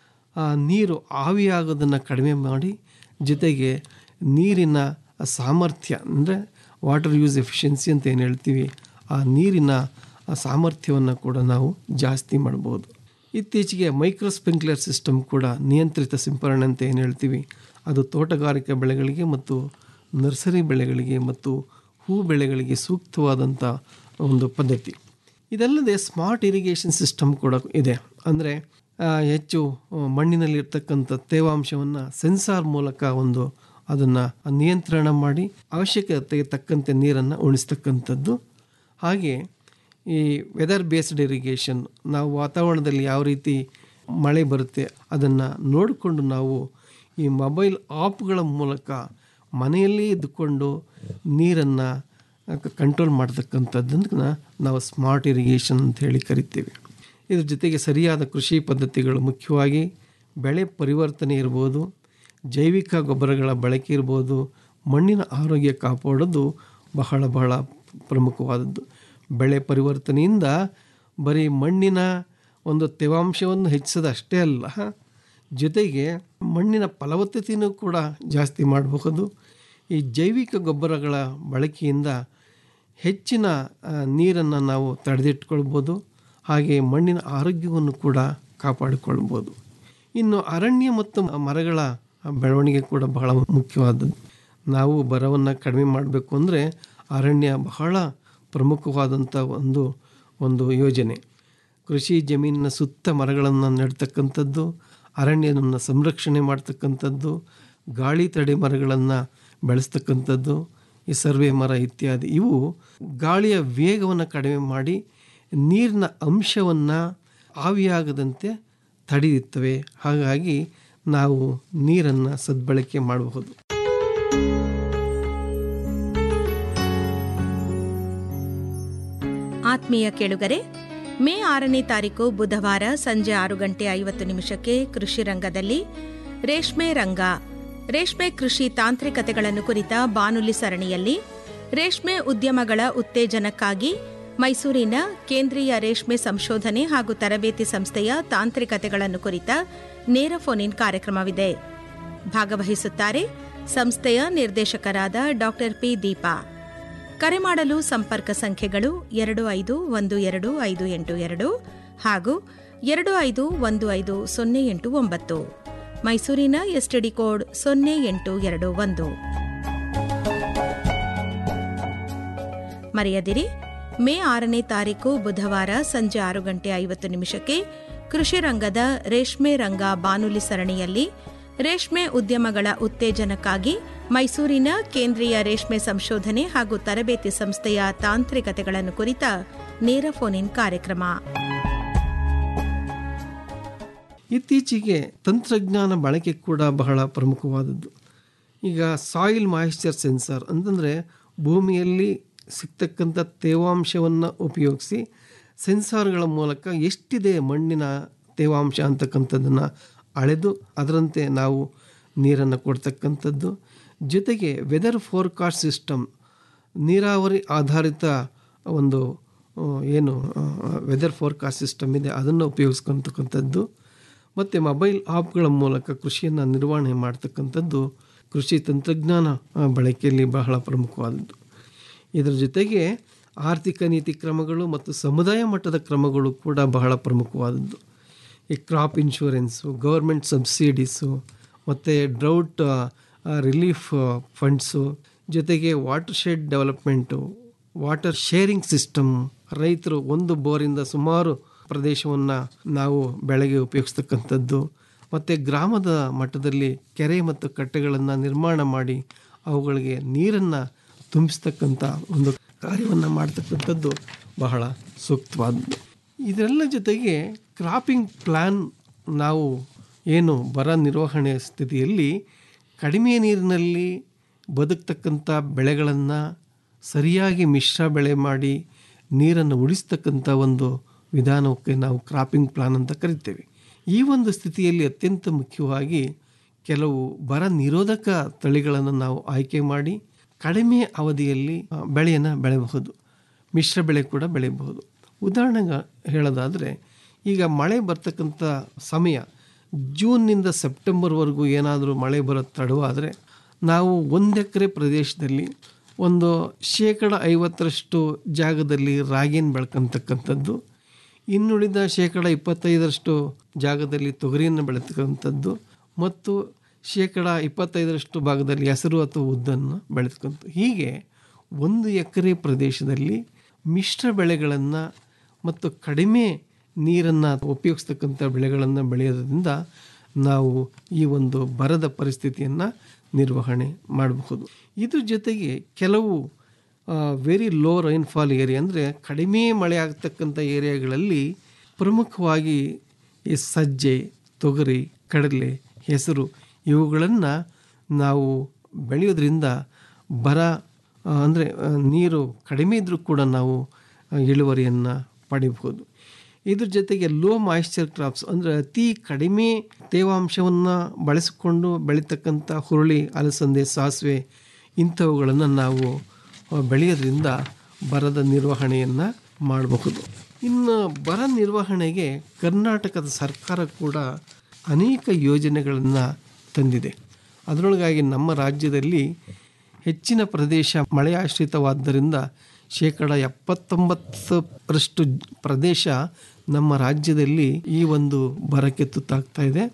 ಆ ನೀರು ಆವಿಯಾಗೋದನ್ನು ಕಡಿಮೆ ಮಾಡಿ ಜೊತೆಗೆ ನೀರಿನ ಸಾಮರ್ಥ್ಯ ಅಂದರೆ ವಾಟರ್ ಯೂಸ್ ಎಫಿಷಿಯನ್ಸಿ ಅಂತ ಏನು ಹೇಳ್ತೀವಿ ಆ ನೀರಿನ ಆ ಸಾಮರ್ಥ್ಯವನ್ನು ಕೂಡ ನಾವು ಜಾಸ್ತಿ ಮಾಡ್ಬೋದು ಇತ್ತೀಚೆಗೆ ಮೈಕ್ರೋ ಸ್ಪ್ರಿಂಕ್ಲರ್ ಸಿಸ್ಟಮ್ ಕೂಡ ನಿಯಂತ್ರಿತ ಸಿಂಪರಣೆ ಅಂತ ಏನು ಹೇಳ್ತೀವಿ ಅದು ತೋಟಗಾರಿಕಾ ಬೆಳೆಗಳಿಗೆ ಮತ್ತು ನರ್ಸರಿ ಬೆಳೆಗಳಿಗೆ ಮತ್ತು ಹೂ ಬೆಳೆಗಳಿಗೆ ಸೂಕ್ತವಾದಂಥ ಒಂದು ಪದ್ಧತಿ ಇದಲ್ಲದೆ ಸ್ಮಾರ್ಟ್ ಇರಿಗೇಷನ್ ಸಿಸ್ಟಮ್ ಕೂಡ ಇದೆ ಅಂದರೆ ಹೆಚ್ಚು ಆ, ಮಣ್ಣಿನಲ್ಲಿರ್ತಕ್ಕಂಥ ತೇವಾಂಶವನ್ನು ಸೆನ್ಸಾರ್ ಮೂಲಕ ಒಂದು ಅದನ್ನು ನಿಯಂತ್ರಣ ಮಾಡಿ ಅವಶ್ಯಕತೆಗೆ ತಕ್ಕಂತೆ ನೀರನ್ನು ಉಣಿಸ್ತಕ್ಕಂಥದ್ದು ಹಾಗೆ ಈ ವೆದರ್ ಬೇಸ್ಡ್ ಇರಿಗೇಷನ್ ನಾವು ವಾತಾವರಣದಲ್ಲಿ ಯಾವ ರೀತಿ ಮಳೆ ಬರುತ್ತೆ ಅದನ್ನು ನೋಡಿಕೊಂಡು ನಾವು ಈ ಮೊಬೈಲ್ ಆಪ್ಗಳ ಮೂಲಕ ಮನೆಯಲ್ಲೇ ಇದ್ದುಕೊಂಡು ನೀರನ್ನು ಕಂಟ್ರೋಲ್ ಮಾಡ್ತಕ್ಕಂಥದ್ದನ್ನು ನಾವು ಸ್ಮಾರ್ಟ್ ಇರಿಗೇಷನ್ ಅಂತ ಹೇಳಿ ಕರಿತೀವಿ ಇದ್ರ ಜೊತೆಗೆ ಸರಿಯಾದ ಕೃಷಿ ಪದ್ಧತಿಗಳು ಮುಖ್ಯವಾಗಿ ಬೆಳೆ ಪರಿವರ್ತನೆ ಇರ್ಬೋದು ಜೈವಿಕ ಗೊಬ್ಬರಗಳ ಬಳಕೆ ಇರ್ಬೋದು ಮಣ್ಣಿನ ಆರೋಗ್ಯ ಕಾಪಾಡೋದು ಬಹಳ ಬಹಳ ಪ್ರಮುಖವಾದದ್ದು ಬೆಳೆ ಪರಿವರ್ತನೆಯಿಂದ ಬರೀ ಮಣ್ಣಿನ ಒಂದು ತೇವಾಂಶವನ್ನು ಹೆಚ್ಚಿಸೋದು ಅಷ್ಟೇ ಅಲ್ಲ ಜೊತೆಗೆ ಮಣ್ಣಿನ ಫಲವತ್ತತೆಯೂ ಕೂಡ ಜಾಸ್ತಿ ಮಾಡಬಹುದು ಈ ಜೈವಿಕ ಗೊಬ್ಬರಗಳ ಬಳಕೆಯಿಂದ ಹೆಚ್ಚಿನ ನೀರನ್ನು ನಾವು ತಡೆದಿಟ್ಕೊಳ್ಬೋದು ಹಾಗೆ ಮಣ್ಣಿನ ಆರೋಗ್ಯವನ್ನು ಕೂಡ ಕಾಪಾಡಿಕೊಳ್ಬೋದು ಇನ್ನು ಅರಣ್ಯ ಮತ್ತು ಮರಗಳ ಬೆಳವಣಿಗೆ ಕೂಡ ಬಹಳ ಮುಖ್ಯವಾದದ್ದು ನಾವು ಬರವನ್ನು ಕಡಿಮೆ ಮಾಡಬೇಕು ಅಂದರೆ ಅರಣ್ಯ ಬಹಳ ಪ್ರಮುಖವಾದಂಥ ಒಂದು ಒಂದು ಯೋಜನೆ ಕೃಷಿ ಜಮೀನಿನ ಸುತ್ತ ಮರಗಳನ್ನು ನೆಡ್ತಕ್ಕಂಥದ್ದು ಅರಣ್ಯವನ್ನು ಸಂರಕ್ಷಣೆ ಮಾಡ್ತಕ್ಕಂಥದ್ದು ಗಾಳಿ ತಡೆ ಮರಗಳನ್ನು ಬೆಳೆಸ್ತಕ್ಕಂಥದ್ದು ಈ ಸರ್ವೆ ಮರ ಇತ್ಯಾದಿ ಇವು ಗಾಳಿಯ ವೇಗವನ್ನು ಕಡಿಮೆ ಮಾಡಿ ನೀರಿನ ಅಂಶವನ್ನು ಆವಿಯಾಗದಂತೆ ತಡೆಯುತ್ತವೆ ಹಾಗಾಗಿ ನಾವು ನೀರನ್ನು ಸದ್ಬಳಕೆ ಮಾಡಬಹುದು ಆತ್ಮೀಯ ಕೇಳುಗರೆ ಮೇ ಆರನೇ ತಾರೀಕು ಬುಧವಾರ ಸಂಜೆ ಆರು ಗಂಟೆ ಐವತ್ತು ನಿಮಿಷಕ್ಕೆ ಕೃಷಿ ರಂಗದಲ್ಲಿ ರೇಷ್ಮೆ ರಂಗ ರೇಷ್ಮೆ ಕೃಷಿ ತಾಂತ್ರಿಕತೆಗಳನ್ನು ಕುರಿತ ಬಾನುಲಿ ಸರಣಿಯಲ್ಲಿ ರೇಷ್ಮೆ ಉದ್ಯಮಗಳ ಉತ್ತೇಜನಕ್ಕಾಗಿ ಮೈಸೂರಿನ ಕೇಂದ್ರೀಯ ರೇಷ್ಮೆ ಸಂಶೋಧನೆ ಹಾಗೂ ತರಬೇತಿ ಸಂಸ್ಥೆಯ ತಾಂತ್ರಿಕತೆಗಳನ್ನು ಕುರಿತ ನೇರ ಫೋನ್ ಇನ್ ಕಾರ್ಯಕ್ರಮವಿದೆ ಭಾಗವಹಿಸುತ್ತಾರೆ ಸಂಸ್ಥೆಯ ನಿರ್ದೇಶಕರಾದ ಡಾಕ್ಟರ್ ಪಿ ದೀಪಾ ಕರೆ ಮಾಡಲು ಸಂಪರ್ಕ ಸಂಖ್ಯೆಗಳು ಎರಡು ಐದು ಒಂದು ಎರಡು ಐದು ಎಂಟು ಎರಡು ಹಾಗೂ ಎರಡು ಐದು ಒಂದು ಐದು ಸೊನ್ನೆ ಎಂಟು ಒಂಬತ್ತು ಮೈಸೂರಿನ ಎಸ್ಟಿಡಿ ಕೋಡ್ ಸೊನ್ನೆ ಎಂಟು ಎರಡು ಒಂದು ಮರೆಯದಿರಿ ಮೇ ಆರನೇ ತಾರೀಕು ಬುಧವಾರ ಸಂಜೆ ಆರು ಗಂಟೆ ಐವತ್ತು ನಿಮಿಷಕ್ಕೆ ಕೃಷಿ ರಂಗದ ರೇಷ್ಮೆ ರಂಗ ಬಾನುಲಿ ಸರಣಿಯಲ್ಲಿ ರೇಷ್ಮೆ ಉದ್ಯಮಗಳ ಉತ್ತೇಜನಕ್ಕಾಗಿ ಮೈಸೂರಿನ ಕೇಂದ್ರೀಯ ರೇಷ್ಮೆ ಸಂಶೋಧನೆ ಹಾಗೂ ತರಬೇತಿ ಸಂಸ್ಥೆಯ ತಾಂತ್ರಿಕತೆಗಳನ್ನು ಕುರಿತ ನೇರ ಫೋನ್ ಇನ್ ಕಾರ್ಯಕ್ರಮ ಇತ್ತೀಚೆಗೆ ತಂತ್ರಜ್ಞಾನ ಬಳಕೆ ಕೂಡ ಬಹಳ ಪ್ರಮುಖವಾದದ್ದು ಈಗ ಸಾಯಿಲ್ ಮಾಯಿಶ್ಚರ್ ಸೆನ್ಸರ್ ಅಂತಂದರೆ ಭೂಮಿಯಲ್ಲಿ ಸಿಗ್ತಕ್ಕಂಥ ತೇವಾಂಶವನ್ನು ಉಪಯೋಗಿಸಿ ಸೆನ್ಸಾರ್ಗಳ ಮೂಲಕ ಎಷ್ಟಿದೆ ಮಣ್ಣಿನ ತೇವಾಂಶ ಅಂತಕ್ಕಂಥದ್ದನ್ನು ಅಳೆದು ಅದರಂತೆ ನಾವು ನೀರನ್ನು ಕೊಡ್ತಕ್ಕಂಥದ್ದು ಜೊತೆಗೆ ವೆದರ್ ಫೋರ್ಕಾಸ್ಟ್ ಸಿಸ್ಟಮ್ ನೀರಾವರಿ ಆಧಾರಿತ ಒಂದು ಆ, ಏನು ವೆದರ್ ಫೋರ್ಕಾಸ್ಟ್ ಸಿಸ್ಟಮ್ ಇದೆ ಅದನ್ನು ಉಪಯೋಗಿಸ್ಕೊತಕ್ಕಂಥದ್ದು ಮತ್ತು ಮೊಬೈಲ್ ಆ್ಯಪ್ಗಳ ಮೂಲಕ ಕೃಷಿಯನ್ನು ನಿರ್ವಹಣೆ ಮಾಡ್ತಕ್ಕಂಥದ್ದು ಕೃಷಿ ತಂತ್ರಜ್ಞಾನ ಆ, ಬಳಕೆಯಲ್ಲಿ ಬಹಳ ಪ್ರಮುಖವಾದದ್ದು ಇದರ ಜೊತೆಗೆ ಆರ್ಥಿಕ ನೀತಿ ಕ್ರಮಗಳು ಮತ್ತು ಸಮುದಾಯ ಮಟ್ಟದ ಕ್ರಮಗಳು ಕೂಡ ಬಹಳ ಪ್ರಮುಖವಾದದ್ದು ಈ ಕ್ರಾಪ್ ಇನ್ಶೂರೆನ್ಸು ಗೌರ್ಮೆಂಟ್ ಸಬ್ಸಿಡೀಸು ಮತ್ತು ಡ್ರೌಟ್ ರಿಲೀಫ್ ಫಂಡ್ಸು ಜೊತೆಗೆ watershed development water sharing system ರೈತರು ಒಂದು ಬೋರಿಂದ ಸುಮಾರು ಪ್ರದೇಶವನ್ನು ನಾವು ಬೆಳೆಗೆ ಉಪಯೋಗಿಸ್ತಕ್ಕಂಥದ್ದು ಮತ್ತು ಗ್ರಾಮದ ಮಟ್ಟದಲ್ಲಿ ಕೆರೆ ಮತ್ತು ಕಟ್ಟೆಗಳನ್ನು ನಿರ್ಮಾಣ ಮಾಡಿ ಅವುಗಳಿಗೆ ನೀರನ್ನು ತುಂಬಿಸ್ತಕ್ಕಂಥ ಒಂದು ಕಾರ್ಯವನ್ನು ಮಾಡ್ತಕ್ಕಂಥದ್ದು ಬಹಳ ಸೂಕ್ತವಾದದ್ದು ಇದೆಲ್ಲ ಜೊತೆಗೆ ಕ್ರಾಪಿಂಗ್ ಪ್ಲ್ಯಾನ್ ನಾವು ಏನು ಬರ ನಿರ್ವಹಣೆ ಸ್ಥಿತಿಯಲ್ಲಿ ಕಡಿಮೆ ನೀರಿನಲ್ಲಿ ಬದುಕ್ತಕ್ಕಂಥ ಬೆಳೆಗಳನ್ನು ಸರಿಯಾಗಿ ಮಿಶ್ರ ಬೆಳೆ ಮಾಡಿ ನೀರನ್ನು ಉಳಿಸ್ತಕ್ಕಂಥ ಒಂದು ವಿಧಾನಕ್ಕೆ ನಾವು ಕ್ರಾಪಿಂಗ್ ಪ್ಲಾನ್ ಅಂತ ಕರಿತೇವೆ ಈ ಒಂದು ಸ್ಥಿತಿಯಲ್ಲಿ ಅತ್ಯಂತ ಮುಖ್ಯವಾಗಿ ಕೆಲವು ಬರ ನಿರೋಧಕ ತಳಿಗಳನ್ನು ನಾವು ಆಯ್ಕೆ ಮಾಡಿ ಕಡಿಮೆ ಅವಧಿಯಲ್ಲಿ ಆ, ಬೆಳೆಯನ್ನು ಬೆಳೆಯಬಹುದು ಮಿಶ್ರ ಬೆಳೆ ಕೂಡ ಬೆಳೆಯಬಹುದು ಉದಾಹರಣೆಗೆ ಹೇಳೋದಾದರೆ ಈಗ ಮಳೆ ಬರ್ತಕ್ಕಂಥ ಸಮಯ ಜೂನ್ನಿಂದ ಸೆಪ್ಟೆಂಬರ್ವರೆಗೂ ಏನಾದರೂ ಮಳೆ ಬರೋ ತಡವಾದರೆ ನಾವು ಒಂದು ಎಕರೆ ಪ್ರದೇಶದಲ್ಲಿ ಒಂದು ಶೇಕಡ ಐವತ್ತರಷ್ಟು ಜಾಗದಲ್ಲಿ ರಾಗಿನ ಬೆಳ್ಕೊಂತಕ್ಕಂಥದ್ದು ಇನ್ನುಳಿದ ಶೇಕಡ ಇಪ್ಪತ್ತೈದರಷ್ಟು ಜಾಗದಲ್ಲಿ ತೊಗರಿಯನ್ನು ಬೆಳೀತಕ್ಕಂಥದ್ದು ಮತ್ತು ಶೇಕಡ ಇಪ್ಪತ್ತೈದರಷ್ಟು ಭಾಗದಲ್ಲಿ ಹೆಸರು ಅಥವಾ ಉದ್ದನ್ನು ಬೆಳೆತಕ್ಕಂಥ ಹೀಗೆ ಒಂದು ಎಕರೆ ಪ್ರದೇಶದಲ್ಲಿ ಮಿಶ್ರ ಬೆಳೆಗಳನ್ನು ಮತ್ತು ಕಡಿಮೆ ನೀರನ್ನು ಉಪಯೋಗಿಸ್ತಕ್ಕಂಥ ಬೆಳೆಗಳನ್ನು ಬೆಳೆಯೋದ್ರಿಂದ ನಾವು ಈ ಒಂದು ಬರದ ಪರಿಸ್ಥಿತಿಯನ್ನು ನಿರ್ವಹಣೆ ಮಾಡಬಹುದು ಇದ್ರ ಜೊತೆಗೆ ಕೆಲವು ವೆರಿ ಲೋ ರೈನ್ಫಾಲ್ ಏರಿಯಾ ಅಂದರೆ ಕಡಿಮೆ ಮಳೆ ಆಗ್ತಕ್ಕಂಥ ಏರಿಯಾಗಳಲ್ಲಿ ಪ್ರಮುಖವಾಗಿ ಈ ಸಜ್ಜೆ ತೊಗರಿ ಕಡಲೆ ಹೆಸರು ಇವುಗಳನ್ನು ನಾವು ಬೆಳೆಯೋದ್ರಿಂದ ಬರ ಅಂದರೆ ನೀರು ಕಡಿಮೆ ಇದ್ದರೂ ಕೂಡ ನಾವು ಆ, ಇಳುವರಿಯನ್ನು ಪಡಿಬಹುದು ಇದ್ರ ಜೊತೆಗೆ ಲೋ ಮಾಯಿಶ್ಚರ್ ಕ್ರಾಪ್ಸ್ ಅಂದರೆ ಅತಿ ಕಡಿಮೆ ತೇವಾಂಶವನ್ನು ಬಳಸಿಕೊಂಡು ಬೆಳೀತಕ್ಕಂಥ ಹುರುಳಿ ಅಲಸಂದೆ ಸಾಸಿವೆ ಇಂಥವುಗಳನ್ನು ನಾವು ಆ, ಬೆಳೆಯೋದ್ರಿಂದ ಬರದ ನಿರ್ವಹಣೆಯನ್ನು ಮಾಡಬಹುದು ಇನ್ನು ಬರ ನಿರ್ವಹಣೆಗೆ ಕರ್ನಾಟಕದ ಸರ್ಕಾರ ಕೂಡ ಅನೇಕ ಯೋಜನೆಗಳನ್ನು ತಂದಿದೆ ಅದರೊಳಗಾಗಿ ನಮ್ಮ ರಾಜ್ಯದಲ್ಲಿ ಹೆಚ್ಚಿನ ಪ್ರದೇಶ ಮಳೆ ಆಶ್ರಿತವಾದ್ದರಿಂದ ಶೇಕಡ ಎಪ್ಪತ್ತೊಂಬತ್ತರಷ್ಟು ಪ್ರದೇಶ ನಮ್ಮ ರಾಜ್ಯದಲ್ಲಿ ಈ ಒಂದು ಬರಕ್ಕೆ ತುತ್ತಾಗ್ತಾ ಇದೆ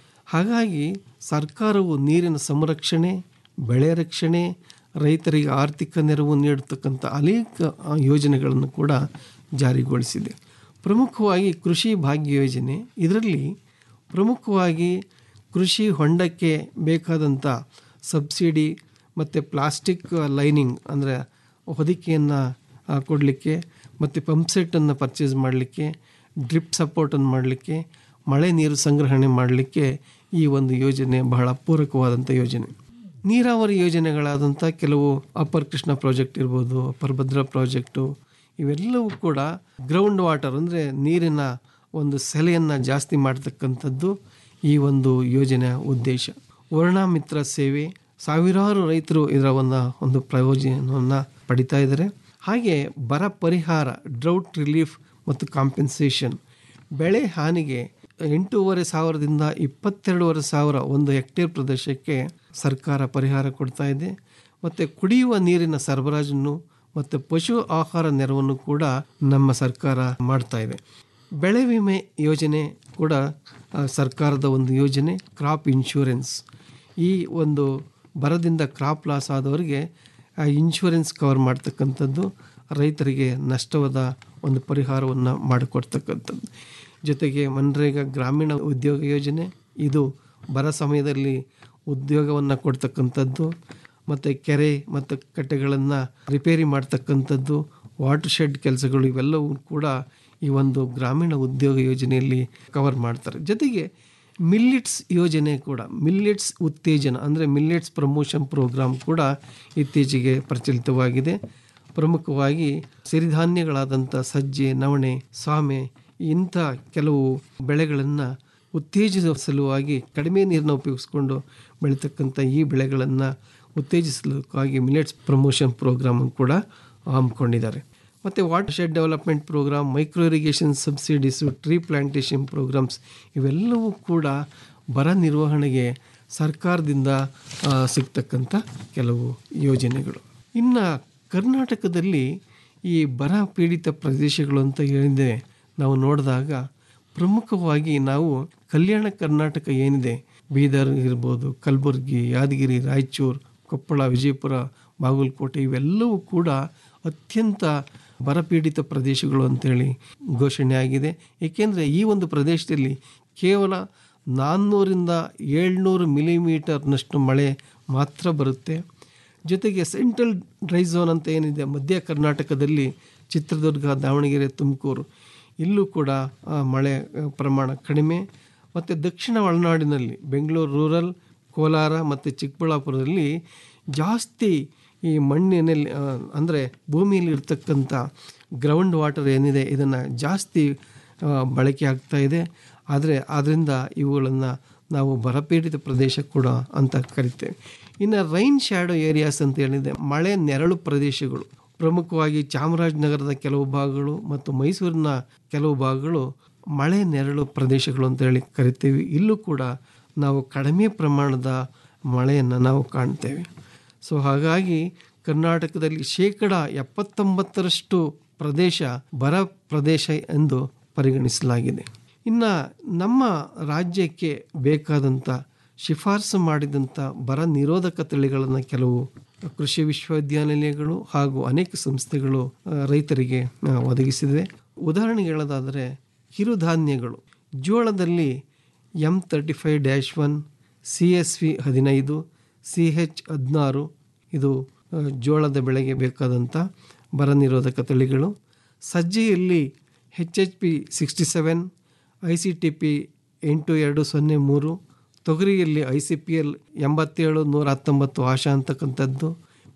ಹಾಗಾಗಿ ಸರ್ಕಾರವು ನೀರಿನ ಸಂರಕ್ಷಣೆ ಬೆಳೆ ರಕ್ಷಣೆ ರೈತರಿಗೆ ಆರ್ಥಿಕ ನೆರವು ನೀಡತಕ್ಕಂಥ ಅನೇಕ ಆ, ಯೋಜನೆಗಳನ್ನು ಕೂಡ ಜಾರಿಗೊಳಿಸಿದೆ ಪ್ರಮುಖವಾಗಿ ಕೃಷಿ ಭಾಗ್ಯ ಯೋಜನೆ ಇದರಲ್ಲಿ ಪ್ರಮುಖವಾಗಿ ಕೃಷಿ ಹೊಂಡಕ್ಕೆ ಬೇಕಾದಂಥ ಸಬ್ಸಿಡಿ ಮತ್ತು ಪ್ಲಾಸ್ಟಿಕ್ ಲೈನಿಂಗ್ ಅಂದರೆ ಹೊದಿಕೆಯನ್ನು ಕೊಡಲಿಕ್ಕೆ ಮತ್ತು ಪಂಪ್ಸೆಟ್ಟನ್ನು ಪರ್ಚೇಸ್ ಮಾಡಲಿಕ್ಕೆ ಡ್ರಿಪ್ ಸಪೋರ್ಟನ್ನು ಮಾಡಲಿಕ್ಕೆ ಮಳೆ ನೀರು ಸಂಗ್ರಹಣೆ ಮಾಡಲಿಕ್ಕೆ ಈ ಒಂದು ಯೋಜನೆ ಬಹಳ ಪೂರಕವಾದಂಥ ಯೋಜನೆ ನೀರಾವರಿ ಯೋಜನೆಗಳಾದಂಥ ಕೆಲವು ಅಪ್ಪರ್ ಕೃಷ್ಣ ಪ್ರಾಜೆಕ್ಟ್ ಇರ್ಬೋದು ಅಪ್ಪರ್ ಭದ್ರಾ ಪ್ರಾಜೆಕ್ಟು ಇವೆಲ್ಲವೂ ಕೂಡ ಗ್ರೌಂಡ್ ವಾಟರ್ ಅಂದರೆ ನೀರಿನ ಒಂದು ಸೆಲೆಯನ್ನು ಜಾಸ್ತಿ ಮಾಡ್ತಕ್ಕಂಥದ್ದು ಈ ಒಂದು ಯೋಜನೆಯ ಉದ್ದೇಶ ವರ್ಣ ಮಿತ್ರ ಸೇವೆ ಸಾವಿರಾರು ರೈತರು ಇದರ ಒಂದು ಒಂದು ಪ್ರಯೋಜನವನ್ನು ಪಡಿತಾ ಇದ್ದಾರೆ ಹಾಗೆ ಬರ ಪರಿಹಾರ ಡ್ರೌಟ್ ರಿಲೀಫ್ ಮತ್ತು ಕಾಂಪೆನ್ಸೇಷನ್ ಬೆಳೆ ಹಾನಿಗೆ ಎಂಟೂವರೆ ಸಾವಿರದಿಂದ ಇಪ್ಪತ್ತೆರಡೂವರೆ ಸಾವಿರ ಒಂದು ಹೆಕ್ಟೇರ್ ಪ್ರದೇಶಕ್ಕೆ ಸರ್ಕಾರ ಪರಿಹಾರ ಕೊಡ್ತಾ ಇದೆ ಮತ್ತು ಕುಡಿಯುವ ನೀರಿನ ಸರಬರಾಜನ್ನು ಮತ್ತು ಪಶು ಆಹಾರ ನೆರವನ್ನು ಕೂಡ ನಮ್ಮ ಸರ್ಕಾರ ಮಾಡ್ತಾ ಇದೆ ಬೆಳೆ ವಿಮೆ ಯೋಜನೆ ಕೂಡ ಆ, ಸರ್ಕಾರದ ಒಂದು ಯೋಜನೆ ಕ್ರಾಪ್ ಇನ್ಶೂರೆನ್ಸ್ ಈ ಒಂದು ಬರದಿಂದ ಕ್ರಾಪ್ ಲಾಸ್ ಆದವರಿಗೆ ಆ ಇನ್ಶೂರೆನ್ಸ್ ಕವರ್ ಮಾಡ್ತಕ್ಕಂಥದ್ದು ರೈತರಿಗೆ ನಷ್ಟವಾದ ಒಂದು ಪರಿಹಾರವನ್ನು ಮಾಡಿಕೊಡ್ತಕ್ಕಂಥದ್ದು ಜೊತೆಗೆ ಮನ್ರೇಗಾ ಗ್ರಾಮೀಣ ಉದ್ಯೋಗ ಯೋಜನೆ ಇದು ಬರ ಸಮಯದಲ್ಲಿ ಉದ್ಯೋಗವನ್ನು ಕೊಡ್ತಕ್ಕಂಥದ್ದು ಮತ್ತು ಕೆರೆ ಮತ್ತು ಕಟ್ಟೆಗಳನ್ನು ರಿಪೇರಿ ಮಾಡ್ತಕ್ಕಂಥದ್ದು ವಾಟರ್ ಶೆಡ್ ಕೆಲಸಗಳು ಇವೆಲ್ಲವೂ ಕೂಡ ಈ ಒಂದು ಗ್ರಾಮೀಣ ಉದ್ಯೋಗ ಯೋಜನೆಯಲ್ಲಿ ಕವರ್ ಮಾಡ್ತಾರೆ ಜೊತೆಗೆ ಮಿಲ್ಲಿಟ್ಸ್ ಯೋಜನೆ ಕೂಡ ಮಿಲ್ಲಿಟ್ಸ್ ಉತ್ತೇಜನ ಅಂದರೆ ಮಿಲ್ಲಿಟ್ಸ್ ಪ್ರಮೋಷನ್ ಪ್ರೋಗ್ರಾಮ್ ಕೂಡ ಇತ್ತೀಚೆಗೆ ಪ್ರಚಲಿತವಾಗಿದೆ ಪ್ರಮುಖವಾಗಿ ಸಿರಿಧಾನ್ಯಗಳಾದಂಥ ಸಜ್ಜೆ ನವಣೆ ಸಾಮೆ ಇಂಥ ಕೆಲವು ಬೆಳೆಗಳನ್ನು ಉತ್ತೇಜಿಸುವ ಸಲುವಾಗಿ ಕಡಿಮೆ ನೀರನ್ನು ಉಪಯೋಗಿಸ್ಕೊಂಡು ಬೆಳೀತಕ್ಕಂಥ ಈ ಬೆಳೆಗಳನ್ನು ಉತ್ತೇಜಿಸಲಿಕ್ಕಾಗಿ ಮಿಲೆಟ್ಸ್ ಪ್ರಮೋಷನ್ ಪ್ರೋಗ್ರಾಮ್ ಕೂಡ ಹಮ್ಮಿಕೊಂಡಿದ್ದಾರೆ ಮತ್ತು watershed development programme micro irrigation subsidies tree plantation programmes ಇವೆಲ್ಲವೂ ಕೂಡ ಬರ ನಿರ್ವಹಣೆಗೆ ಸರ್ಕಾರದಿಂದ ಆ, ಸಿಗ್ತಕ್ಕಂಥ ಕೆಲವು ಯೋಜನೆಗಳು ಇನ್ನು ಕರ್ನಾಟಕದಲ್ಲಿ ಈ ಬರ ಪೀಡಿತ ಪ್ರದೇಶಗಳು ಅಂತ ಹೇಳಿದೆ ನಾವು ನೋಡಿದಾಗ ಪ್ರಮುಖವಾಗಿ ನಾವು ಕಲ್ಯಾಣ ಕರ್ನಾಟಕ ಏನಿದೆ ಬೀದರ್ ಇರ್ಬೋದು ಕಲಬುರಗಿ ಯಾದಗಿರಿ ರಾಯಚೂರು ಕೊಪ್ಪಳ ವಿಜಯಪುರ ಬಾಗಲಕೋಟೆ ಇವೆಲ್ಲವೂ ಕೂಡ ಅತ್ಯಂತ ಬರಪೀಡಿತ ಪ್ರದೇಶಗಳು ಅಂತೇಳಿ ಘೋಷಣೆ ಆಗಿದೆ ಏಕೆಂದರೆ ಈ ಒಂದು ಪ್ರದೇಶದಲ್ಲಿ ಕೇವಲ ನಾನ್ನೂರಿಂದ ಏಳ್ನೂರು ಮಿಲಿಮೀಟರ್ನಷ್ಟು ಮಳೆ ಮಾತ್ರ ಬರುತ್ತೆ ಜೊತೆಗೆ ಸೆಂಟ್ರಲ್ ಡ್ರೈ ಝೋನ್ ಅಂತ ಏನಿದೆ ಮಧ್ಯ ಕರ್ನಾಟಕದಲ್ಲಿ ಚಿತ್ರದುರ್ಗ ದಾವಣಗೆರೆ ತುಮಕೂರು ಇಲ್ಲೂ ಕೂಡ ಆ, ಮಳೆ ಆ, ಪ್ರಮಾಣ ಕಡಿಮೆ ಮತ್ತು ದಕ್ಷಿಣ ಒಳನಾಡಿನಲ್ಲಿ ಬೆಂಗಳೂರು ರೂರಲ್ ಕೋಲಾರ ಮತ್ತು ಚಿಕ್ಕಬಳ್ಳಾಪುರದಲ್ಲಿ ಜಾಸ್ತಿ ಈ ಮಣ್ಣಿನಲ್ಲಿ ಅಂದರೆ ಭೂಮಿಯಲ್ಲಿ ಇರ್ತಕ್ಕಂಥ ಗ್ರೌಂಡ್ ವಾಟರ್ ಏನಿದೆ ಇದನ್ನು ಜಾಸ್ತಿ ಆ, ಬಳಕೆ ಆಗ್ತಾ ಇದೆ ಆದರೆ ಆದ್ದರಿಂದ ಇವುಗಳನ್ನು ನಾವು ಬರಪೀಡಿತ ಪ್ರದೇಶ ಕೂಡ ಅಂತ ಕರಿತೇವೆ ಇನ್ನು ರೈನ್ ಶ್ಯಾಡೋ ಏರಿಯಾಸ್ ಅಂತ ಹೇಳಿದೆ ಮಳೆ ನೆರಳು ಪ್ರದೇಶಗಳು ಪ್ರಮುಖವಾಗಿ ಚಾಮರಾಜನಗರದ ಕೆಲವು ಭಾಗಗಳು ಮತ್ತು ಮೈಸೂರಿನ ಕೆಲವು ಭಾಗಗಳು ಮಳೆ ನೆರಳು ಪ್ರದೇಶಗಳು ಅಂತ ಹೇಳಿ ಕರಿತೀವಿ ಇಲ್ಲೂ ಕೂಡ ನಾವು ಕಡಿಮೆ ಪ್ರಮಾಣದ ಮಳೆಯನ್ನು ನಾವು ಕಾಣ್ತೇವೆ ಸೊ ಹಾಗಾಗಿ ಕರ್ನಾಟಕದಲ್ಲಿ ಶೇಕಡ ಎಪ್ಪತ್ತೊಂಬತ್ತರಷ್ಟು ಪ್ರದೇಶ ಬರ ಪ್ರದೇಶ ಎಂದು ಪರಿಗಣಿಸಲಾಗಿದೆ ಇನ್ನು ನಮ್ಮ ರಾಜ್ಯಕ್ಕೆ ಬೇಕಾದಂಥ ಶಿಫಾರಸು ಮಾಡಿದಂಥ ಬರ ನಿರೋಧಕ ತಳಿಗಳನ್ನು ಕೆಲವು ಕೃಷಿ ವಿಶ್ವವಿದ್ಯಾನಿಲಯಗಳು ಹಾಗೂ ಅನೇಕ ಸಂಸ್ಥೆಗಳು ಆ, ರೈತರಿಗೆ ಆ, ಒದಗಿಸಿವೆ ಉದಾಹರಣೆಗೆ ಹೇಳೋದಾದರೆ ಕಿರುಧಾನ್ಯಗಳು ಜೋಳದಲ್ಲಿ M thirty five dash one C S V ಹದಿನೈದು ಸಿ ಹೆಚ್ ಹದಿನಾರು ಇದು ಆ, ಜೋಳದ ಬೆಳೆಗೆ ಬೇಕಾದಂಥ ಬರ ನಿರೋಧಕ ತಳಿಗಳು ಸಜ್ಜೆಯಲ್ಲಿ H H P sixty seven I C T P ಎಂಟು ಎರಡು ಸೊನ್ನೆ ಮೂರು ತೊಗರಿಯಲ್ಲಿ ಐ ಸಿ ಪಿ ಎಲ್ ಎಂಬತ್ತೇಳು ನೂರ ಹತ್ತೊಂಬತ್ತು ಆಶಾ ಅಂತಕ್ಕಂಥದ್ದು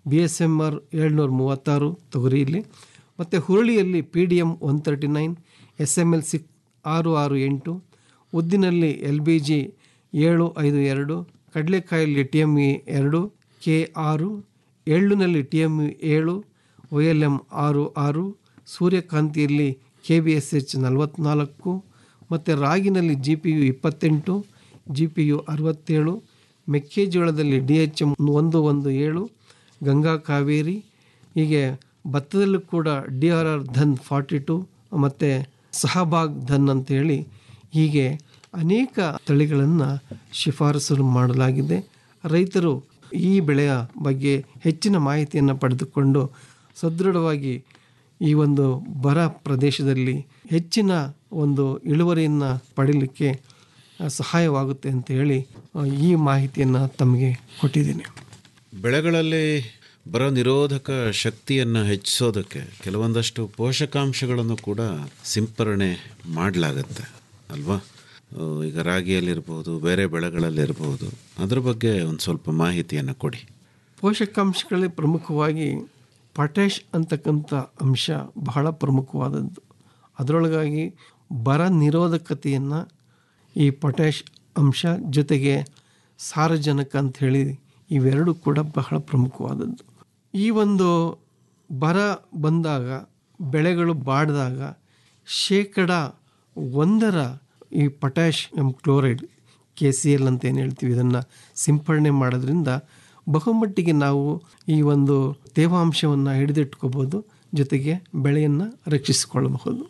ಬಿ ಎಸ್ ಎಮ್ ಆರ್ ಏಳ್ನೂರ ಮೂವತ್ತಾರು ತೊಗರಿಯಲ್ಲಿ ಮತ್ತು ಹುರುಳಿಯಲ್ಲಿ P D M one thirty nine S M L ಸಿಕ್ ಆರು ಆರು ಎಂಟು ಉದ್ದಿನಲ್ಲಿ ಎಲ್ ಬಿ ಜಿ ಏಳು ಐದು ಎರಡು ಕಡಲೆಕಾಯಲ್ಲಿ ಟಿ ಎಮ್ ಇ ಎರಡು ಕೆ ಆರು ಎಳ್ಳಿನಲ್ಲಿ ಟಿ ಎಮ್ ಇ ಏಳು ಒ ಎಲ್ ಎಮ್ ಆರು ಆರು ಸೂರ್ಯಕಾಂತಿಯಲ್ಲಿ ಕೆ ಬಿ ಎಸ್ ಎಚ್ ನಲವತ್ತ್ನಾಲ್ಕು ಮತ್ತು ರಾಗಿನಲ್ಲಿ ಜಿ ಪಿ ಯು ಇಪ್ಪತ್ತೆಂಟು ಜಿ ಪಿ ಯು ಅರವತ್ತೇಳು ಮೆಕ್ಕೆಜೋಳದಲ್ಲಿ ಡಿ ಎಚ್ ಎಮ್ ಒಂದು ಒಂದು ಏಳು ಗಂಗಾ ಕಾವೇರಿ ಹೀಗೆ ಭತ್ತದಲ್ಲೂ ಕೂಡ D R R Dhan forty two ಮತ್ತು ಸಹಬಾಗ್ ಧನ್ ಅಂತೇಳಿ ಹೀಗೆ ಅನೇಕ ತಳಿಗಳನ್ನು ಶಿಫಾರಸು ಮಾಡಲಾಗಿದೆ ರೈತರು ಈ ಬೆಳೆಯ ಬಗ್ಗೆ ಹೆಚ್ಚಿನ ಮಾಹಿತಿಯನ್ನು ಪಡೆದುಕೊಂಡು ಸದೃಢವಾಗಿ ಈ ಒಂದು ಬರ ಪ್ರದೇಶದಲ್ಲಿ ಹೆಚ್ಚಿನ ಒಂದು ಇಳುವರಿಯನ್ನು ಪಡೀಲಿಕ್ಕೆ ಆ, ಸಹಾಯವಾಗುತ್ತೆ ಅಂತ ಹೇಳಿ ಆ, ಈ ಮಾಹಿತಿಯನ್ನು ತಮಗೆ ಕೊಟ್ಟಿದ್ದೀನಿ ಬೆಳೆಗಳಲ್ಲಿ ಬರ ನಿರೋಧಕ ಶಕ್ತಿಯನ್ನು ಹೆಚ್ಚಿಸೋದಕ್ಕೆ ಕೆಲವೊಂದಷ್ಟು ಪೋಷಕಾಂಶಗಳನ್ನು ಕೂಡ ಸಿಂಪರಣೆ ಮಾಡಲಾಗತ್ತೆ ಅಲ್ವಾ ಆ, ಈಗ ರಾಗಿಯಲ್ಲಿರ್ಬೋದು ಬೇರೆ ಬೆಳೆಗಳಲ್ಲಿರ್ಬೋದು ಅದ್ರ ಬಗ್ಗೆ ಒಂದು ಸ್ವಲ್ಪ ಮಾಹಿತಿಯನ್ನು ಕೊಡಿ ಪೋಷಕಾಂಶಗಳೇ ಪ್ರಮುಖವಾಗಿ ಪೊಟ್ಯಾಷ್ ಅಂತಕ್ಕಂಥ ಅಂಶ ಬಹಳ ಪ್ರಮುಖವಾದದ್ದು ಅದರೊಳಗಾಗಿ ಬರ ನಿರೋಧಕತೆಯನ್ನು ಈ ಪೊಟ್ಯಾಷ್ ಅಂಶ ಜೊತೆಗೆ ಸಾರಜನಕ ಅಂತ ಹೇಳಿ ಇವೆರಡು ಕೂಡ ಬಹಳ ಪ್ರಮುಖವಾದದ್ದು ಈ ಒಂದು ಬರ ಬಂದಾಗ ಬೆಳೆಗಳು ಬಾಡಿದಾಗ ಶೇಕಡ ಒಂದರ ಈ potassium chloride K C L ಅಂತ ಏನು ಹೇಳ್ತೀವಿ ಇದನ್ನು ಸಿಂಪರಣೆ ಮಾಡೋದ್ರಿಂದ ಬಹುಮಟ್ಟಿಗೆ ನಾವು ಈ ಒಂದು ತೇವಾಂಶವನ್ನು ಹಿಡಿದಿಟ್ಕೋಬೋದು ಜೊತೆಗೆ ಬೆಳೆಯನ್ನು ರಕ್ಷಿಸಿಕೊಳ್ಳಬಹುದು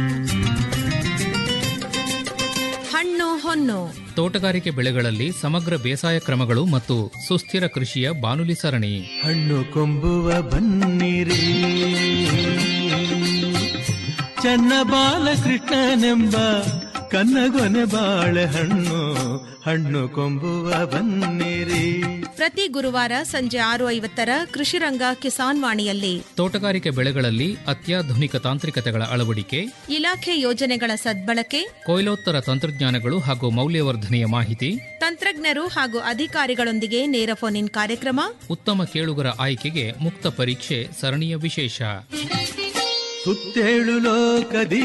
ಹಣ್ಣು ಹೊನ್ನು ತೋಟಗಾರಿಕೆ ಬೆಳೆಗಳಲ್ಲಿ ಸಮಗ್ರ ಬೇಸಾಯ ಕ್ರಮಗಳು ಮತ್ತು ಸುಸ್ಥಿರ ಕೃಷಿಯ ಬಾನುಲಿ ಸರಣಿ ಹಣ್ಣು ಕೊಂಬುವ ಬನ್ನಿರಿ ಚನ್ನ ಬಾಲಕೃಷ್ಣನೆಂಬ ಕನ್ನಗೊನೆ ಬಾಳೆಹಣ್ಣು ಹಣ್ಣು ಕೊಂಬುವ ಬನ್ನಿರಿ ಪ್ರತಿ ಗುರುವಾರ ಸಂಜೆ ಆರು ಐವತ್ತರ ಕೃಷಿರಂಗ ಕಿಸಾನ್ ವಾಣಿಯಲ್ಲಿ ತೋಟಗಾರಿಕೆ ಬೆಳೆಗಳಲ್ಲಿ ಅತ್ಯಾಧುನಿಕ ತಾಂತ್ರಿಕತೆಗಳ ಅಳವಡಿಕೆ ಇಲಾಖೆ ಯೋಜನೆಗಳ ಸದ್ಬಳಕೆ ಕೊಯ್ಲೋತ್ತರ ತಂತ್ರಜ್ಞಾನಗಳು ಹಾಗೂ ಮೌಲ್ಯವರ್ಧನೆಯ ಮಾಹಿತಿ ತಂತ್ರಜ್ಞರು ಹಾಗೂ ಅಧಿಕಾರಿಗಳೊಂದಿಗೆ ನೇರ ಫೋನ್ ಇನ್ ಕಾರ್ಯಕ್ರಮ ಉತ್ತಮ ಕೇಳುಗರ ಆಯ್ಕೆಗೆ ಮುಕ್ತ ಪರೀಕ್ಷೆ ಸರಣಿಯ ವಿಶೇಷ ಸುತ್ತೇಳು ಲೋಕದಿ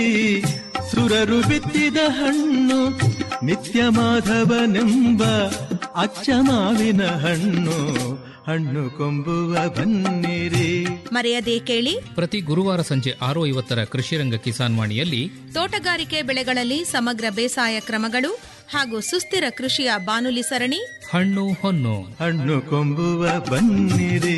ಸುರರು ಬಿತ್ತಿದ ಹಣ್ಣು ನಿತ್ಯ ಮಾಧವನೆಂಬ ಅಚ್ಚ ಮಾವಿನ ಹಣ್ಣು ಹಣ್ಣು ಕೊಂಬುವ ಬನ್ನಿರಿ ಮರೆಯದೇ ಕೇಳಿ ಪ್ರತಿ ಗುರುವಾರ ಸಂಜೆ ಆರು ಐವತ್ತರ ಕೃಷಿರಂಗ ಕಿಸಾನ್ ವಾಣಿಯಲ್ಲಿ ತೋಟಗಾರಿಕೆ ಬೆಳೆಗಳಲ್ಲಿ ಸಮಗ್ರ ಬೇಸಾಯ ಕ್ರಮಗಳು ಹಾಗೂ ಸುಸ್ಥಿರ ಕೃಷಿಯ ಬಾನುಲಿ ಸರಣಿ ಹಣ್ಣು ಹೊನ್ನು ಹಣ್ಣು ಕೊಂಬುವ ಬನ್ನಿರಿ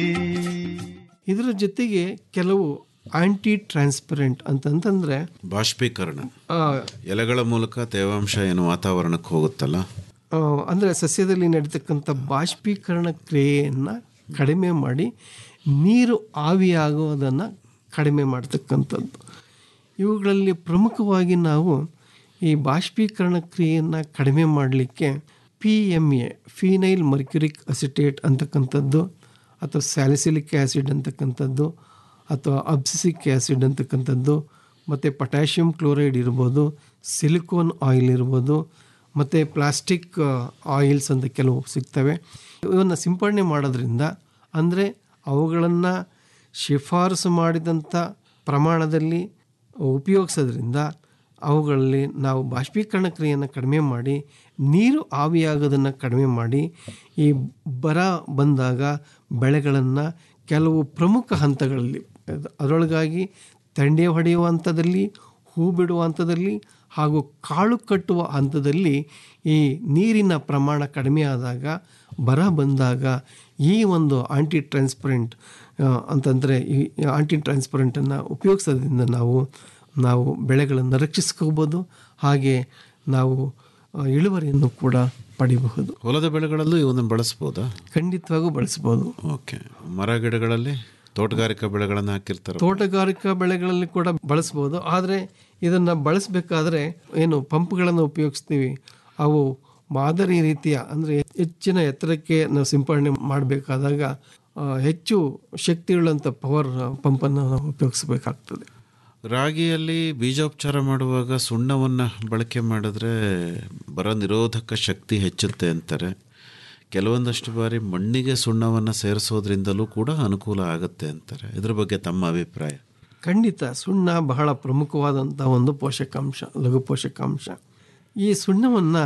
ಇದರ ಜೊತೆಗೆ ಕೆಲವು ಆಂಟಿ ಟ್ರಾನ್ಸ್ಪರೆಂಟ್ ಅಂತಂತಂದರೆ ಬಾಷ್ಪೀಕರಣ ಎಲೆಗಳ ಮೂಲಕ ತೇವಾಂಶ ಏನು ವಾತಾವರಣಕ್ಕೆ ಹೋಗುತ್ತಲ್ಲ ಅಂದರೆ ಸಸ್ಯದಲ್ಲಿ ನಡೀತಕ್ಕಂಥ ಬಾಷ್ಪೀಕರಣ ಕ್ರಿಯೆಯನ್ನು ಕಡಿಮೆ ಮಾಡಿ ನೀರು ಆವಿಯಾಗುವುದನ್ನು ಕಡಿಮೆ ಮಾಡ್ತಕ್ಕಂಥದ್ದು ಇವುಗಳಲ್ಲಿ ಪ್ರಮುಖವಾಗಿ ನಾವು ಈ ಬಾಷ್ಪೀಕರಣ ಕ್ರಿಯೆಯನ್ನು ಕಡಿಮೆ ಮಾಡಲಿಕ್ಕೆ P M A phenyl mercuric acetate ಅಂತಕ್ಕಂಥದ್ದು ಅಥವಾ ಸ್ಯಾಲಿಸಿಲಿಕ್ ಆ್ಯಸಿಡ್ ಅಂತಕ್ಕಂಥದ್ದು ಅಥವಾ ಅಬ್ಸಿಸಿಕ್ ಆ್ಯಸಿಡ್ ಅಂತಕ್ಕಂಥದ್ದು ಮತ್ತು ಪೊಟ್ಯಾಷಿಯಂ ಕ್ಲೋರೈಡ್ ಇರ್ಬೋದು ಸಿಲಿಕೋನ್ ಆಯಿಲ್ ಇರ್ಬೋದು ಮತ್ತು ಪ್ಲಾಸ್ಟಿಕ್ ಆಯಿಲ್ಸ್ ಅಂತ ಕೆಲವು ಸಿಗ್ತವೆ ಇವನ್ನು ಸಿಂಪಡಣೆ ಮಾಡೋದ್ರಿಂದ ಅಂದರೆ ಅವುಗಳನ್ನು ಶಿಫಾರಸು ಮಾಡಿದಂಥ ಪ್ರಮಾಣದಲ್ಲಿ ಉಪಯೋಗಿಸೋದ್ರಿಂದ ಅವುಗಳಲ್ಲಿ ನಾವು ಬಾಷ್ಪೀಕರಣ ಕ್ರಿಯೆಯನ್ನು ಕಡಿಮೆ ಮಾಡಿ ನೀರು ಆವಿಯಾಗೋದನ್ನು ಕಡಿಮೆ ಮಾಡಿ ಈ ಬರ ಬಂದಾಗ ಬೆಳೆಗಳನ್ನು ಕೆಲವು ಪ್ರಮುಖ ಹಂತಗಳಲ್ಲಿ ಅದರೊಳಗಾಗಿ ತಂಡೆ ಹೊಡೆಯುವ ಹಂತದಲ್ಲಿ ಹೂ ಬಿಡುವ ಹಂತದಲ್ಲಿ ಹಾಗೂ ಕಾಳು ಕಟ್ಟುವ ಹಂತದಲ್ಲಿ ಈ ನೀರಿನ ಪ್ರಮಾಣ ಕಡಿಮೆ ಆದಾಗ ಬರ ಬಂದಾಗ ಈ ಒಂದು ಆಂಟಿ ಟ್ರಾನ್ಸ್ಪರೆಂಟ್ ಅಂತಂದರೆ ಈ ಆಂಟಿ ಟ್ರಾನ್ಸ್ಪರೆಂಟನ್ನು ಉಪಯೋಗಿಸೋದ್ರಿಂದ ನಾವು ನಾವು ಬೆಳೆಗಳನ್ನು ರಕ್ಷಿಸ್ಕೋಬೋದು ಹಾಗೆ ನಾವು ಆ, ಇಳುವರಿಯನ್ನು ಕೂಡ ಪಡಿಬಹುದು ಹೊಲದ ಬೆಳೆಗಳಲ್ಲೂ ಇವನ್ನ ಬಳಸ್ಬೋದಾ ಖಂಡಿತವಾಗೂ ಬಳಸ್ಬೋದು ಓಕೆ ಮರ ಗಿಡಗಳಲ್ಲಿ ತೋಟಗಾರಿಕಾ ಬೆಳೆಗಳನ್ನು ಹಾಕಿರ್ತಾರೆ ತೋಟಗಾರಿಕಾ ಬೆಳೆಗಳಲ್ಲಿ ಕೂಡ ಬಳಸ್ಬೋದು ಆದರೆ ಇದನ್ನು ಬಳಸಬೇಕಾದ್ರೆ ಏನು ಪಂಪ್ಗಳನ್ನು ಉಪಯೋಗಿಸ್ತೀವಿ ಅವು ಮಾದರಿ ರೀತಿಯ ಅಂದರೆ ಹೆಚ್ಚಿನ ಎತ್ತರಕ್ಕೆ ನಾವು ಸಿಂಪಡಣೆ ಮಾಡಬೇಕಾದಾಗ ಆ, ಹೆಚ್ಚು ಶಕ್ತಿಯುಳ್ಳಂಥ ಪವರ್ ಪಂಪನ್ನು ನಾವು ಉಪಯೋಗಿಸಬೇಕಾಗ್ತದೆ ರಾಗಿಯಲ್ಲಿ ಬೀಜೋಪಚಾರ ಮಾಡುವಾಗ ಸುಣ್ಣವನ್ನು ಬಳಕೆ ಮಾಡಿದ್ರೆ ಬರ ನಿರೋಧಕ ಶಕ್ತಿ ಹೆಚ್ಚುತ್ತೆ ಅಂತಾರೆ ಕೆಲವೊಂದಷ್ಟು ಬಾರಿ ಮಣ್ಣಿಗೆ ಸುಣ್ಣವನ್ನು ಸೇರಿಸೋದ್ರಿಂದಲೂ ಕೂಡ ಅನುಕೂಲ ಆಗುತ್ತೆ ಅಂತಾರೆ ಇದ್ರ ಬಗ್ಗೆ ತಮ್ಮ ಅಭಿಪ್ರಾಯ ಖಂಡಿತ ಸುಣ್ಣ ಬಹಳ ಪ್ರಮುಖವಾದಂಥ ಒಂದು ಪೋಷಕಾಂಶ ಲಘು ಪೋಷಕಾಂಶ ಈ ಸುಣ್ಣವನ್ನು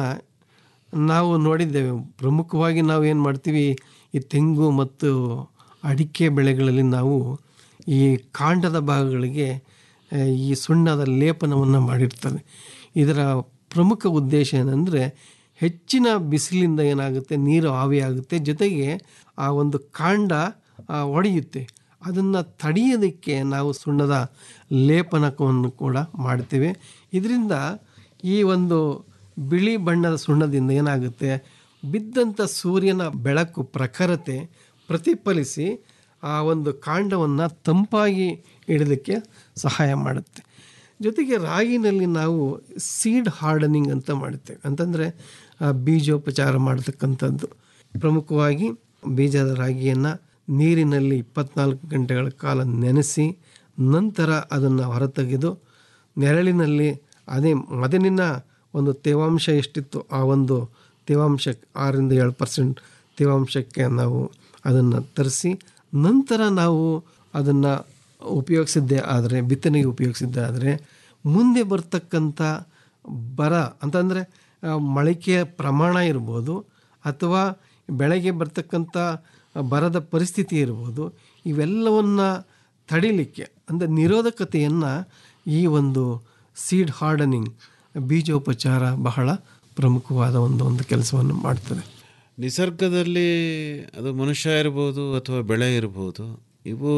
ನಾವು ನೋಡಿದ್ದೇವೆ ಪ್ರಮುಖವಾಗಿ ನಾವು ಏನು ಮಾಡ್ತೀವಿ ಈ ತೆಂಗು ಮತ್ತು ಅಡಿಕೆ ಬೆಳೆಗಳಲ್ಲಿ ನಾವು ಈ ಕಾಂಡದ ಭಾಗಗಳಿಗೆ ಆ, ಈ ಸುಣ್ಣದ ಲೇಪನವನ್ನು ಮಾಡಿರ್ತದೆ ಇದರ ಪ್ರಮುಖ ಉದ್ದೇಶ ಏನಂದರೆ ಹೆಚ್ಚಿನ ಬಿಸಿಲಿಂದ ಏನಾಗುತ್ತೆ ನೀರು ಆವಿಯಾಗುತ್ತೆ ಜೊತೆಗೆ ಆ ಒಂದು ಕಾಂಡ ಆ, ಒಡೆಯುತ್ತೆ ಅದನ್ನು ತಡೆಯೋದಕ್ಕೆ ನಾವು ಸುಣ್ಣದ ಲೇಪನವನ್ನು ಕೂಡ ಮಾಡ್ತೇವೆ ಇದರಿಂದ ಈ ಒಂದು ಬಿಳಿ ಬಣ್ಣದ ಸುಣ್ಣದಿಂದ ಏನಾಗುತ್ತೆ ಬಿದ್ದಂಥ ಸೂರ್ಯನ ಬೆಳಕು ಪ್ರಖರತೆ ಪ್ರತಿಫಲಿಸಿ ಆ ಒಂದು ಕಾಂಡವನ್ನು ತಂಪಾಗಿ ಇಡಲಿಕ್ಕೆ ಸಹಾಯ ಮಾಡುತ್ತೆ ಜೊತೆಗೆ ರಾಗಿನಲ್ಲಿ ನಾವು ಸೀಡ್ ಹಾರ್ಡನಿಂಗ್ ಅಂತ ಮಾಡುತ್ತೇವೆ ಅಂತಂದರೆ ಆ, ಬೀಜೋಪಚಾರ ಮಾಡತಕ್ಕಂಥದ್ದು ಪ್ರಮುಖವಾಗಿ ಬೀಜದ ರಾಗಿಯನ್ನು ನೀರಿನಲ್ಲಿ ಇಪ್ಪತ್ನಾಲ್ಕು ಗಂಟೆಗಳ ಕಾಲ ನೆನೆಸಿ ನಂತರ ಅದನ್ನು ಹೊರತೆಗೆದು ನೆರಳಿನಲ್ಲಿ ಅದೇ ಮೊದಲಿನ ಒಂದು ತೇವಾಂಶ ಎಷ್ಟಿತ್ತು ಆ ಒಂದು ತೇವಾಂಶ ಆರರಿಂದ ಏಳು ಪರ್ಸೆಂಟ್ ತೇವಾಂಶಕ್ಕೆ ನಾವು ಅದನ್ನು ತರಿಸಿ ನಂತರ ನಾವು ಅದನ್ನು ಉಪಯೋಗಿಸಿದ್ದೇ ಆದರೆ ಬಿತ್ತನೆಗೆ ಉಪಯೋಗಿಸಿದ್ದೇ ಆದರೆ ಮುಂದೆ ಬರ್ತಕ್ಕಂಥ ಬರ ಅಂತಂದರೆ ಮೊಳಕೆಯ ಪ್ರಮಾಣ ಇರ್ಬೋದು ಅಥವಾ ಬೆಳೆಗೆ ಬರ್ತಕ್ಕಂಥ ಬರದ ಪರಿಸ್ಥಿತಿ ಇರ್ಬೋದು ಇವೆಲ್ಲವನ್ನು ತಡಿಲಿಕ್ಕೆ ಅಂದರೆ ನಿರೋಧಕತೆಯನ್ನು ಈ ಒಂದು ಸೀಡ್ ಹಾರ್ಡನಿಂಗ್ ಬೀಜೋಪಚಾರ ಬಹಳ ಪ್ರಮುಖವಾದ ಒಂದು ಒಂದು ಕೆಲಸವನ್ನು ಮಾಡ್ತದೆ ನಿಸರ್ಗದಲ್ಲಿ ಅದು ಮನುಷ್ಯ ಇರ್ಬೋದು ಅಥವಾ ಬೆಳೆ ಇರ್ಬೋದು ಇವು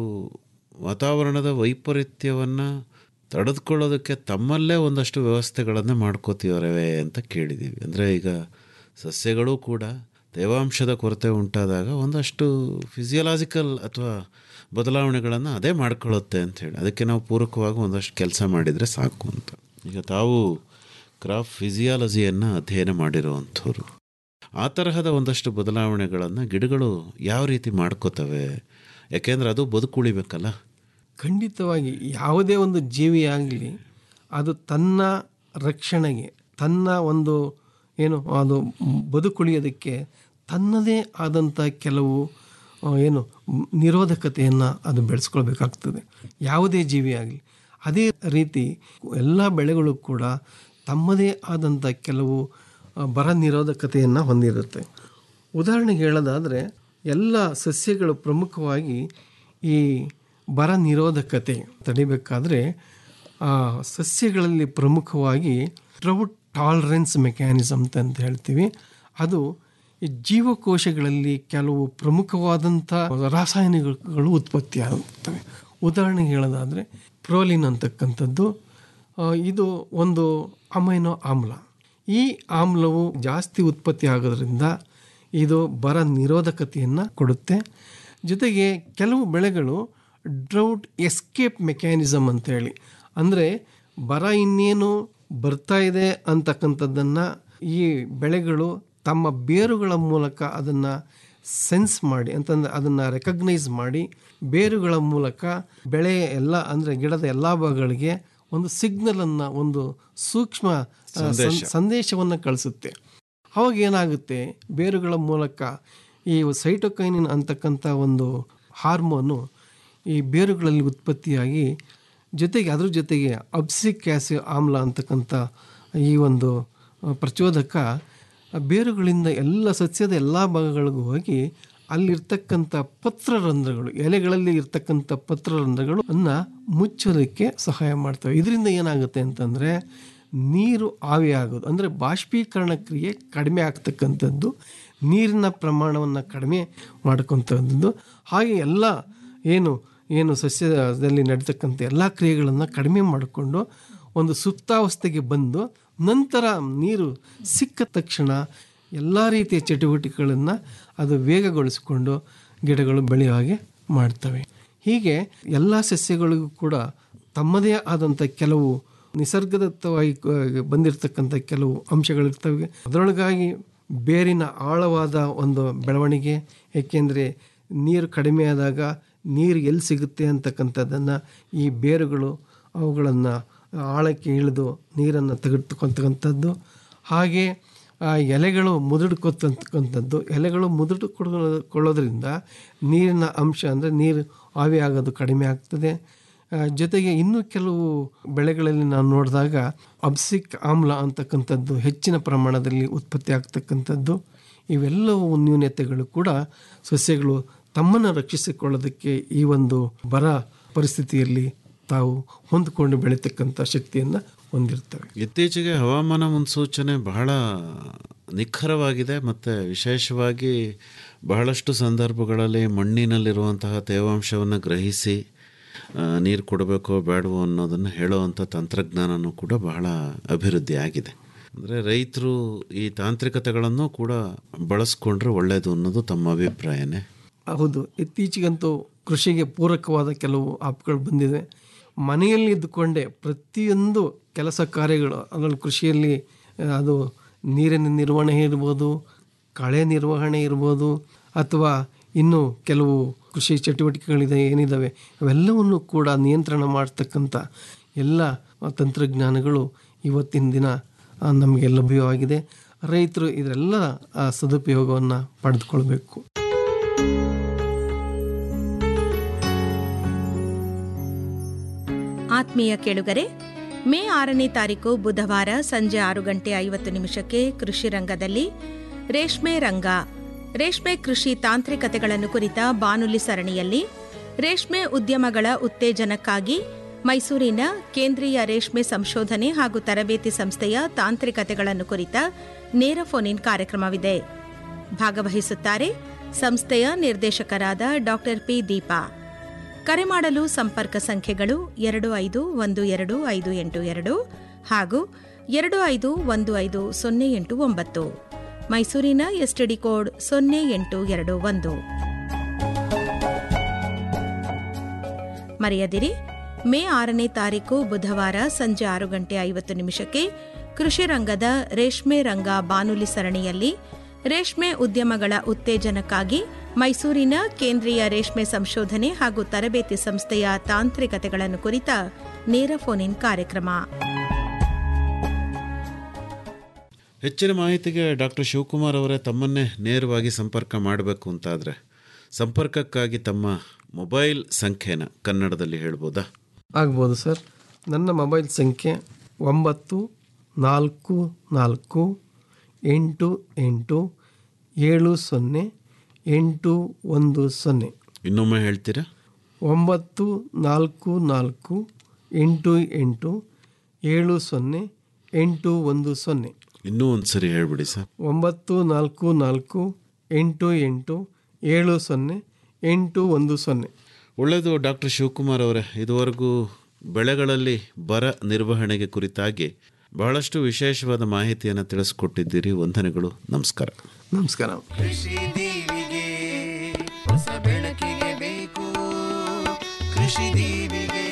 ವಾತಾವರಣದ ವೈಪರೀತ್ಯವನ್ನು ತಡೆದುಕೊಳ್ಳೋದಕ್ಕೆ ತಮ್ಮಲ್ಲೇ ಒಂದಷ್ಟು ವ್ಯವಸ್ಥೆಗಳನ್ನು ಮಾಡ್ಕೋತೀವರವೆ ಅಂತ ಕೇಳಿದ್ದೀವಿ ಅಂದರೆ ಈಗ ಸಸ್ಯಗಳು ಕೂಡ ತೇವಾಂಶದ ಕೊರತೆ ಉಂಟಾದಾಗ ಒಂದಷ್ಟು ಫಿಸಿಯಲಾಜಿಕಲ್ ಅಥವಾ ಬದಲಾವಣೆಗಳನ್ನು ಅದೇ ಮಾಡ್ಕೊಳ್ಳುತ್ತೆ ಅಂಥೇಳಿ ಅದಕ್ಕೆ ನಾವು ಪೂರಕವಾಗಿ ಒಂದಷ್ಟು ಕೆಲಸ ಮಾಡಿದರೆ ಸಾಕು ಅಂತ ಈಗ ತಾವು ಕ್ರಾಫ್ ಫಿಸಿಯಾಲಜಿಯನ್ನು ಅಧ್ಯಯನ ಮಾಡಿರುವಂಥವ್ರು ಆ ತರಹದ ಒಂದಷ್ಟು ಬದಲಾವಣೆಗಳನ್ನು ಗಿಡಗಳು ಯಾವ ರೀತಿ ಮಾಡ್ಕೋತವೆ ಯಾಕೆಂದ್ರೆ ಅದು ಬದುಕುಳಿಬೇಕಲ್ಲ ಖಂಡಿತವಾಗಿ ಯಾವುದೇ ಒಂದು ಜೀವಿಯಾಗಲಿ ಅದು ತನ್ನ ರಕ್ಷಣೆಗೆ ತನ್ನ ಒಂದು ಏನು ಅದು ಬದುಕುಳಿಯೋದಕ್ಕೆ ತನ್ನದೇ ಆದಂಥ ಕೆಲವು ಆ, ಏನು ಮ್, ನಿರೋಧಕತೆಯನ್ನು ಅದು ಬೆಳೆಸ್ಕೊಳ್ಬೇಕಾಗ್ತದೆ ಯಾವುದೇ ಜೀವಿಯಾಗಲಿ ಅದೇ ರೀತಿ ಎಲ್ಲ ಬೆಳೆಗಳು ಕೂಡ ತಮ್ಮದೇ ಆದಂಥ ಕೆಲವು ಆ, ಬರ ನಿರೋಧಕತೆಯನ್ನು ಹೊಂದಿರುತ್ತೆ ಉದಾಹರಣೆಗೆ ಹೇಳೋದಾದರೆ ಎಲ್ಲ ಸಸ್ಯಗಳು ಪ್ರಮುಖವಾಗಿ ಈ ಬರ ನಿರೋಧಕತೆ ತಡಿಬೇಕಾದ್ರೆ ಆ ಸಸ್ಯಗಳಲ್ಲಿ ಪ್ರಮುಖವಾಗಿ ಡ್ರೌಟ್ ಟಾಲರೆನ್ಸ್ ಮೆಕ್ಯಾನಿಸಮ್ ಅಂತ ಹೇಳ್ತೀವಿ ಅದು ಈ ಜೀವಕೋಶಗಳಲ್ಲಿ ಕೆಲವು ಪ್ರಮುಖವಾದಂಥ ರಾಸಾಯನಿಕಗಳು ಉತ್ಪತ್ತಿಯಾಗುತ್ತವೆ ಉದಾಹರಣೆಗೆ ಹೇಳೋದಾದರೆ ಪ್ರೋಲಿನ್ ಅಂತಕ್ಕಂಥದ್ದು ಆ, ಇದು ಒಂದು ಅಮೈನೋ ಆಮ್ಲ ಈ ಆಮ್ಲವು ಜಾಸ್ತಿ ಉತ್ಪತ್ತಿ ಆಗೋದ್ರಿಂದ ಇದು ಬರ ನಿರೋಧಕತೆಯನ್ನು ಕೊಡುತ್ತೆ ಜೊತೆಗೆ ಕೆಲವು ಬೆಳೆಗಳು ಡ್ರೌಟ್ ಎಸ್ಕೇಪ್ ಮೆಕ್ಯಾನಿಸಮ್ ಅಂತೇಳಿ ಅಂದರೆ ಬರ ಇನ್ನೇನು ಬರ್ತಾ ಇದೆ ಅಂತಕ್ಕಂಥದ್ದನ್ನು ಈ ಬೆಳೆಗಳು ತಮ್ಮ ಬೇರುಗಳ ಮೂಲಕ ಅದನ್ನು ಸೆನ್ಸ್ ಮಾಡಿ ಅಂತಂದರೆ ಅದನ್ನು ರೆಕಗ್ನೈಸ್ ಮಾಡಿ ಬೇರುಗಳ ಮೂಲಕ ಬೆಳೆಯ ಎಲ್ಲ ಅಂದರೆ ಗಿಡದ ಎಲ್ಲ ಭಾಗಗಳಿಗೆ ಒಂದು ಸಿಗ್ನಲನ್ನು ಒಂದು ಸೂಕ್ಷ್ಮ ಆ, ಸಂ- ಸಂದೇಶವನ್ನು ಕಳಿಸುತ್ತೆ ಅವಾಗ ಏನಾಗುತ್ತೆ ಬೇರುಗಳ ಮೂಲಕ ಈ ಸೈಟೋಕೈನಿನ್ ಅಂತಕ್ಕಂಥ ಒಂದು ಹಾರ್ಮೋನು ಈ ಬೇರುಗಳಲ್ಲಿ ಉತ್ಪತ್ತಿಯಾಗಿ ಜೊತೆಗೆ ಅದ್ರ ಜೊತೆಗೆ ಅಬ್ಸಿಕ್ ಆ್ಯಸಿಡ್ ಆಮ್ಲ ಅಂತಕ್ಕಂಥ ಈ ಒಂದು ಆ, ಪ್ರಚೋದಕ ಆ ಬೇರುಗಳಿಂದ ಎಲ್ಲ ಸಸ್ಯದ ಎಲ್ಲ ಭಾಗಗಳಿಗೂ ಹೋಗಿ ಅಲ್ಲಿರ್ತಕ್ಕಂಥ ಪತ್ರರಂಧ್ರಗಳು ಎಲೆಗಳಲ್ಲಿ ಇರ್ತಕ್ಕಂಥ ಪತ್ರರಂಧ್ರಗಳು ಅನ್ನ ಮುಚ್ಚೋದಕ್ಕೆ ಸಹಾಯ ಮಾಡ್ತವೆ ಇದರಿಂದ ಏನಾಗುತ್ತೆ ಅಂತಂದರೆ ನೀರು ಆವಿಯಾಗೋದು ಅಂದರೆ ಬಾಷ್ಪೀಕರಣ ಕ್ರಿಯೆ ಕಡಿಮೆ ಆಗ್ತಕ್ಕಂಥದ್ದು ನೀರಿನ ಪ್ರಮಾಣವನ್ನು ಕಡಿಮೆ ಮಾಡ್ಕೊತಕ್ಕಂಥದ್ದು ಹಾಗೆ ಎಲ್ಲ ಏನು ಏನು ಸಸ್ಯದಲ್ಲಿ ನಡೀತಕ್ಕಂಥ ಎಲ್ಲ ಕ್ರಿಯೆಗಳನ್ನು ಕಡಿಮೆ ಮಾಡಿಕೊಂಡು ಒಂದು ಸುಪ್ತಾವಸ್ಥೆಗೆ ಬಂದು ನಂತರ ನೀರು ಸಿಕ್ಕ ತಕ್ಷಣ ಎಲ್ಲ ರೀತಿಯ ಚಟುವಟಿಕೆಗಳನ್ನು ಅದು ವೇಗಗೊಳಿಸಿಕೊಂಡು ಗಿಡಗಳು ಬೆಳೆಯೋ ಹಾಗೆ ಮಾಡ್ತವೆ ಹೀಗೆ ಎಲ್ಲ ಸಸ್ಯಗಳಿಗೂ ಕೂಡ ತಮ್ಮದೇ ಆದಂಥ ಕೆಲವು ನಿಸರ್ಗದತ್ತವಾಗಿ ಕ- ಬಂದಿರತಕ್ಕಂಥ ಕೆಲವು ಅಂಶಗಳಿರ್ತವೆ ಅದರೊಳಗಾಗಿ ಬೇರಿನ ಆಳವಾದ ಒಂದು ಬೆಳವಣಿಗೆ ಏಕೆಂದರೆ ನೀರು ಕಡಿಮೆ ಆದಾಗ ನೀರು ಎಲ್ಲಿ ಸಿಗುತ್ತೆ ಅಂತಕ್ಕಂಥದ್ದನ್ನು ಈ ಬೇರುಗಳು ಅವುಗಳನ್ನು ಆಳಕ್ಕೆ ಇಳಿದು ನೀರನ್ನು ತೆಗೆದುಕೊಳ್ತಕ್ಕಂಥದ್ದು ಹಾಗೆ ಆ ಎಲೆಗಳು ಮುದುಡ್ಕೊತಕ್ಕಂಥದ್ದು ಎಲೆಗಳು ಮುದುಡ್ಕೊಳ್ಳೋದ್ರಿಂದ ನೀರಿನ ಅಂಶ ಅಂದರೆ ನೀರು ಆವಿ ಆಗೋದು ಕಡಿಮೆ ಆಗ್ತದೆ ಆ, ಜೊತೆಗೆ ಇನ್ನೂ ಕೆಲವು ಬೆಳೆಗಳಲ್ಲಿ ನಾವು ನೋಡಿದಾಗ ಅಬ್ಸಿಕ್ ಆಮ್ಲ ಅಂತಕ್ಕಂಥದ್ದು ಹೆಚ್ಚಿನ ಪ್ರಮಾಣದಲ್ಲಿ ಉತ್ಪತ್ತಿ ಆಗ್ತಕ್ಕಂಥದ್ದು ಇವೆಲ್ಲವೂ ನ್ಯೂನತೆಗಳು ಕೂಡ ಸಸ್ಯಗಳು ತಮ್ಮನ್ನು ರಕ್ಷಿಸಿಕೊಳ್ಳೋದಕ್ಕೆ ಈ ಒಂದು ಬರ ಪರಿಸ್ಥಿತಿಯಲ್ಲಿ ತಾವು ಹೊಂದಿಕೊಂಡು ಬೆಳೀತಕ್ಕಂಥ ಶಕ್ತಿಯನ್ನು ಹೊಂದಿರ್ತವೆ ಇತ್ತೀಚೆಗೆ ಹವಾಮಾನ ಮುನ್ಸೂಚನೆ ಬಹಳ ನಿಖರವಾಗಿದೆ ಮತ್ತು ವಿಶೇಷವಾಗಿ ಬಹಳಷ್ಟು ಸಂದರ್ಭಗಳಲ್ಲಿ ಮಣ್ಣಿನಲ್ಲಿರುವಂತಹ ತೇವಾಂಶವನ್ನು ಗ್ರಹಿಸಿ ನೀರು ಕೊಡಬೇಕೋ ಬೇಡವೋ ಅನ್ನೋದನ್ನು ಹೇಳುವಂಥ ತಂತ್ರಜ್ಞಾನನೂ ಕೂಡ ಬಹಳ ಅಭಿವೃದ್ಧಿ ಆಗಿದೆ ಅಂದರೆ ರೈತರು ಈ ತಾಂತ್ರಿಕತೆಗಳನ್ನು ಕೂಡ ಬಳಸ್ಕೊಂಡ್ರೆ ಒಳ್ಳೆಯದು ಅನ್ನೋದು ತಮ್ಮ ಅಭಿಪ್ರಾಯನೇ ಹೌದು ಇತ್ತೀಚೆಗಂತೂ ಕೃಷಿಗೆ ಪೂರಕವಾದ ಕೆಲವು ಆ್ಯಪ್ಗಳು ಬಂದಿವೆ ಮನೆಯಲ್ಲಿ ಇದ್ದುಕೊಂಡೇ ಪ್ರತಿಯೊಂದು ಕೆಲಸ ಕಾರ್ಯಗಳು ಅದರಲ್ಲಿ ಕೃಷಿಯಲ್ಲಿ ಆ, ಅದು ನೀರಿನ ನಿರ್ವಹಣೆ ಇರ್ಬೋದು ಕಳೆ ನಿರ್ವಹಣೆ ಇರ್ಬೋದು ಅಥವಾ ಇನ್ನು ಕೆಲವು ಕೃಷಿ ಚಟುವಟಿಕೆಗಳಿದೆ ಏನಿದ್ದಾವೆ ಅವೆಲ್ಲವನ್ನು ಕೂಡ ನಿಯಂತ್ರಣ ಮಾಡ್ತಕ್ಕಂಥ ಎಲ್ಲ ತಂತ್ರಜ್ಞಾನಗಳು ಇವತ್ತಿನ ದಿನ ಆ, ನಮಗೆ ಲಭ್ಯವಾಗಿದೆ ರೈತರು ಇದರೆಲ್ಲ ಆ, ಸದುಪಯೋಗವನ್ನು ಪಡೆದುಕೊಳ್ಬೇಕು ಆತ್ಮೀಯ ಕೇಳುಗರೆ ಮೇ ಆರನೇ ತಾರೀಕು ಬುಧವಾರ ಸಂಜೆ ಆರು ಗಂಟೆ ಐವತ್ತು ನಿಮಿಷಕ್ಕೆ ಕೃಷಿ ರಂಗದಲ್ಲಿ ರೇಷ್ಮೆ ರಂಗ ರೇಷ್ಮೆ ಕೃಷಿ ತಾಂತ್ರಿಕತೆಗಳನ್ನು ಕುರಿತ ಬಾನುಲಿ ಸರಣಿಯಲ್ಲಿ ರೇಷ್ಮೆ ಉದ್ಯಮಗಳ ಉತ್ತೇಜನಕ್ಕಾಗಿ ಮೈಸೂರಿನ ಕೇಂದ್ರೀಯ ರೇಷ್ಮೆ ಸಂಶೋಧನೆ ಹಾಗೂ ತರಬೇತಿ ಸಂಸ್ಥೆಯ ತಾಂತ್ರಿಕತೆಗಳನ್ನು ಕುರಿತ ನೇರ ಫೋನ್ ಇನ್ ಕಾರ್ಯಕ್ರಮವಿದೆ ಭಾಗವಹಿಸುತ್ತಾರೆ ಸಂಸ್ಥೆಯ ನಿರ್ದೇಶಕರಾದ ಡಾಕ್ಟರ್ ಪಿ ದೀಪಾ ಕರೆ ಮಾಡಲು ಸಂಪರ್ಕ ಸಂಖ್ಯೆಗಳು ಎರಡು ಐದು ಒಂದು ಎರಡು ಐದು ಎಂಟು ಎರಡು ಹಾಗೂ ಎರಡು ಐದು ಒಂದು ಐದು ಸೊನ್ನೆ ಎಂಟು ಒಂಬತ್ತು ಮೈಸೂರಿನ ಎಸ್ಟಿಡಿ ಕೋಡ್ ಸೊನ್ನೆ ಎಂಟು ಎರಡು ಒಂದು ಮರೆಯದಿರಿ ಮೇ ಆರನೇ ತಾರೀಕು ಬುಧವಾರ ಸಂಜೆ ಆರು ಗಂಟೆ ಐವತ್ತು ನಿಮಿಷಕ್ಕೆ ಕೃಷಿ ರಂಗದ ರೇಷ್ಮೆ ರಂಗ ಬಾನುಲಿ ಸರಣಿಯಲ್ಲಿ ರೇಷ್ಮೆ ಉದ್ಯಮಗಳ ಉತ್ತೇಜನಕ್ಕಾಗಿ ಮೈಸೂರಿನ ಕೇಂದ್ರೀಯ ರೇಷ್ಮೆ ಸಂಶೋಧನೆ ಹಾಗೂ ತರಬೇತಿ ಸಂಸ್ಥೆಯ ತಾಂತ್ರಿಕತೆಗಳನ್ನು ಕುರಿತ ನೇರ ಫೋನ್ ಇನ್ ಕಾರ್ಯಕ್ರಮ ಹೆಚ್ಚಿನ ಮಾಹಿತಿಗೆ ಡಾಕ್ಟರ್ ಶಿವಕುಮಾರ್ ಅವರೇ ತಮ್ಮನ್ನೇ ನೇರವಾಗಿ ಸಂಪರ್ಕ ಮಾಡಬೇಕು ಅಂತಾದರೆ ಸಂಪರ್ಕಕ್ಕಾಗಿ ತಮ್ಮ ಮೊಬೈಲ್ ಸಂಖ್ಯೆನ ಕನ್ನಡದಲ್ಲಿ ಹೇಳ್ಬೋದಾ ಆಗ್ಬೋದು ಸರ್ ನನ್ನ ಮೊಬೈಲ್ ಸಂಖ್ಯೆ ಒಂಬತ್ತು ನಾಲ್ಕು ನಾಲ್ಕು ಎಂಟು ಎಂಟು ಏಳು ಸೊನ್ನೆ ಎಂಟು ಒಂದು ಸೊನ್ನೆ ಇನ್ನೊಮ್ಮೆ ಹೇಳ್ತೀರಾ ಒಂಬತ್ತು ನಾಲ್ಕು ನಾಲ್ಕು ಎಂಟು ಎಂಟು ಏಳು ಸೊನ್ನೆ ಎಂಟು ಒಂದು ಸೊನ್ನೆ ಇನ್ನೂ ಒಂದು ಸರಿ ಹೇಳ್ಬಿಡಿ ಸರ್ ಒಂಬತ್ತು ನಾಲ್ಕು ನಾಲ್ಕು ಎಂಟು ಎಂಟು ಏಳು ಸೊನ್ನೆ ಎಂಟು ಒಂದು ಸೊನ್ನೆ ಒಳ್ಳೆಯದು ಡಾಕ್ಟರ್ ಶಿವಕುಮಾರ್ ಅವರೇ ಇದುವರೆಗೂ ಬೆಳೆಗಳಲ್ಲಿ ಬರ ನಿರ್ವಹಣೆಗೆ ಕುರಿತಾಗಿ ಬಹಳಷ್ಟು ವಿಶೇಷವಾದ ಮಾಹಿತಿಯನ್ನು ತಿಳಿಸ್ಕೊಟ್ಟಿದ್ದೀರಿ ವಂದನೆಗಳು ನಮಸ್ಕಾರ ನಮಸ್ಕಾರ ಕೃಷಿ ದೀವಿಗೆ ಹೊಸ ಬೆಳಕಿಗೆ ಬೇಕು ಕೃಷಿ ದೀವಿಗೆ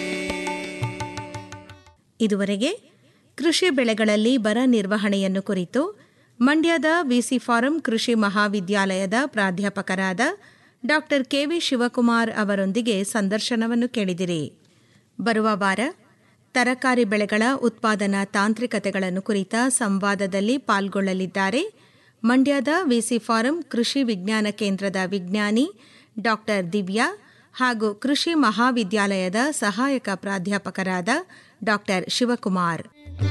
ಇದುವರೆಗೆ ಕೃಷಿ ಬೆಳೆಗಳಲ್ಲಿ ಬರ ನಿರ್ವಹಣೆಯನ್ನು ಕುರಿತು ಮಂಡ್ಯದ ವಿಸಿ ಫಾರಂ ಕೃಷಿ ಮಹಾವಿದ್ಯಾಲಯದ ಪ್ರಾಧ್ಯಾಪಕರಾದ ಡಾಕ್ಟರ್ ಕೆವಿ ಶಿವಕುಮಾರ್ ಅವರೊಂದಿಗೆ ಸಂದರ್ಶನವನ್ನು ಕೇಳಿದಿರಿ ಬರುವ ವಾರ ತರಕಾರಿ ಬೆಳೆಗಳ ಉತ್ಪಾದನಾ ತಾಂತ್ರಿಕತೆಗಳನ್ನು ಕುರಿತ ಸಂವಾದದಲ್ಲಿ ಪಾಲ್ಗೊಳ್ಳಲಿದ್ದಾರೆ ಮಂಡ್ಯದ ವಿಸಿ ಫಾರಂ ಕೃಷಿ ವಿಜ್ಞಾನ ಕೇಂದ್ರದ ವಿಜ್ಞಾನಿ ಡಾಕ್ಟರ್ ದಿವ್ಯಾ ಹಾಗೂ ಕೃಷಿ ಮಹಾವಿದ್ಯಾಲಯದ ಸಹಾಯಕ ಪ್ರಾಧ್ಯಾಪಕರಾದ ಡಾಕ್ಟರ್ ಶಿವಕುಮಾರ್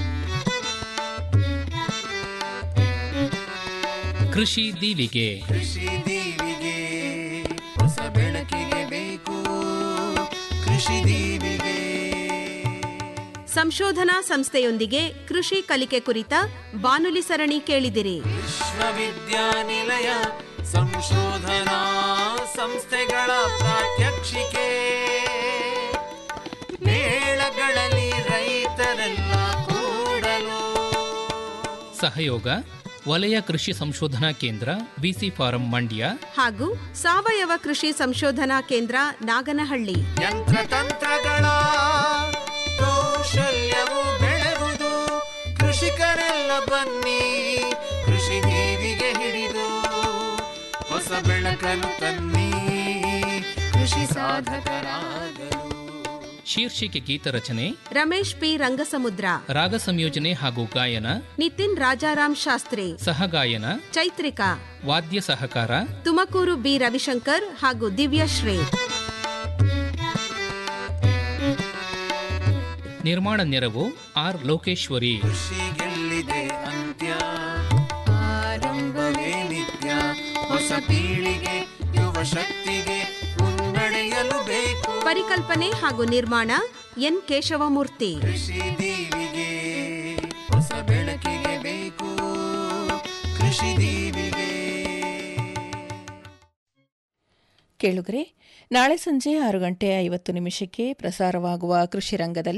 ಕೃಷಿ ದೀವಿಗೆ ಕೃಷಿ ದೀವಿಗೆ ಹೊಸ ಬೆಳಕಿಗೆ ಬೇಕು ಕೃಷಿ ದೀವಿಗೆ ಸಂಶೋಧನಾ ಸಂಸ್ಥೆಯೊಂದಿಗೆ ಕೃಷಿ ಕಲಿಕೆ ಕುರಿತ ಬಾನುಲಿ ಸರಣಿ ಕೇಳಿದಿರಿ ವಿಶ್ವವಿದ್ಯಾನಿಲಯ ಸಂಶೋಧನಾ ಸಂಸ್ಥೆಗಳ ಪ್ರಾತ್ಯಕ್ಷಿಕೆ ಮೇಳಗಳಲ್ಲಿ ರೈತರೆಲ್ಲ ಕೂಡಲು ಸಹಯೋಗ ವಲಯ ಕೃಷಿ ಸಂಶೋಧನಾ ಕೇಂದ್ರ ವಿಸಿ ಫಾರಂ ಮಂಡ್ಯ ಹಾಗೂ ಸಾವಯವ ಕೃಷಿ ಸಂಶೋಧನಾ ಕೇಂದ್ರ ನಾಗನಹಳ್ಳಿ ಯಂತ್ರತಂತ್ರಗಳ ಕೌಶಲ್ಯವು ಬೆಳೆವುದು ಕೃಷಿಕರೆಲ್ಲ ಬನ್ನಿ ಕೃಷಿ ದೀವಿಗೆ ಹಿಡಿದು ಹೊಸ ಬೆಳಕನ್ನು ತನ್ನಿ ಕೃಷಿ ಸಾಧಕರಾಗಲು ಶೀರ್ಷಿಕೆ ಗೀತರಚನೆ ರಮೇಶ್ ಪಿ ರಂಗಸಮುದ್ರ ರಾಗ ಸಂಯೋಜನೆ ಹಾಗೂ ಗಾಯನ ನಿತಿನ್ ರಾಜಾರಾಮ್ ಶಾಸ್ತ್ರಿ ಸಹಗಾಯನ ಚೈತ್ರಿಕಾ ವಾದ್ಯ ಸಹಕಾರ ತುಮಕೂರು ಬಿ ರವಿಶಂಕರ್ ಹಾಗೂ ದಿವ್ಯಶ್ರೀ ನಿರ್ಮಾಣ ನೆರವು ಆರ್ ಲೋಕೇಶ್ವರಿ ಕೃಷಿಗೆಲ್ಲಿದೆ ಅಂತ್ಯ ಆರಂಭವೇ ನಿತ್ಯ ಹೊಸ ಪೀಳಿಗೆ ಯುವ ಶಕ್ತಿಗೆ ಮುನ್ನಡೆಯಲು ಬೇಕು ಪರಿಕಲ್ಪನೆ ಹಾಗೂ ನಿರ್ಮಾಣ ಎನ್ ಕೇಶವಮೂರ್ತಿ ಕೃಷಿ ದೀವಿಗೆ ಹೊಸ ಬೆಳಕಿಗೆ ಬೇಕು ಕೃಷಿ ದೀವಿಗೆ ಕೇಳುಗರೆ ನಾಳೆ ಸಂಜೆ ಆರು ಗಂಟೆ ಐವತ್ತು ನಿಮಿಷಕ್ಕೆ ಪ್ರಸಾರವಾಗುವ ಕೃಷಿ ರಂಗದಲ್ಲಿ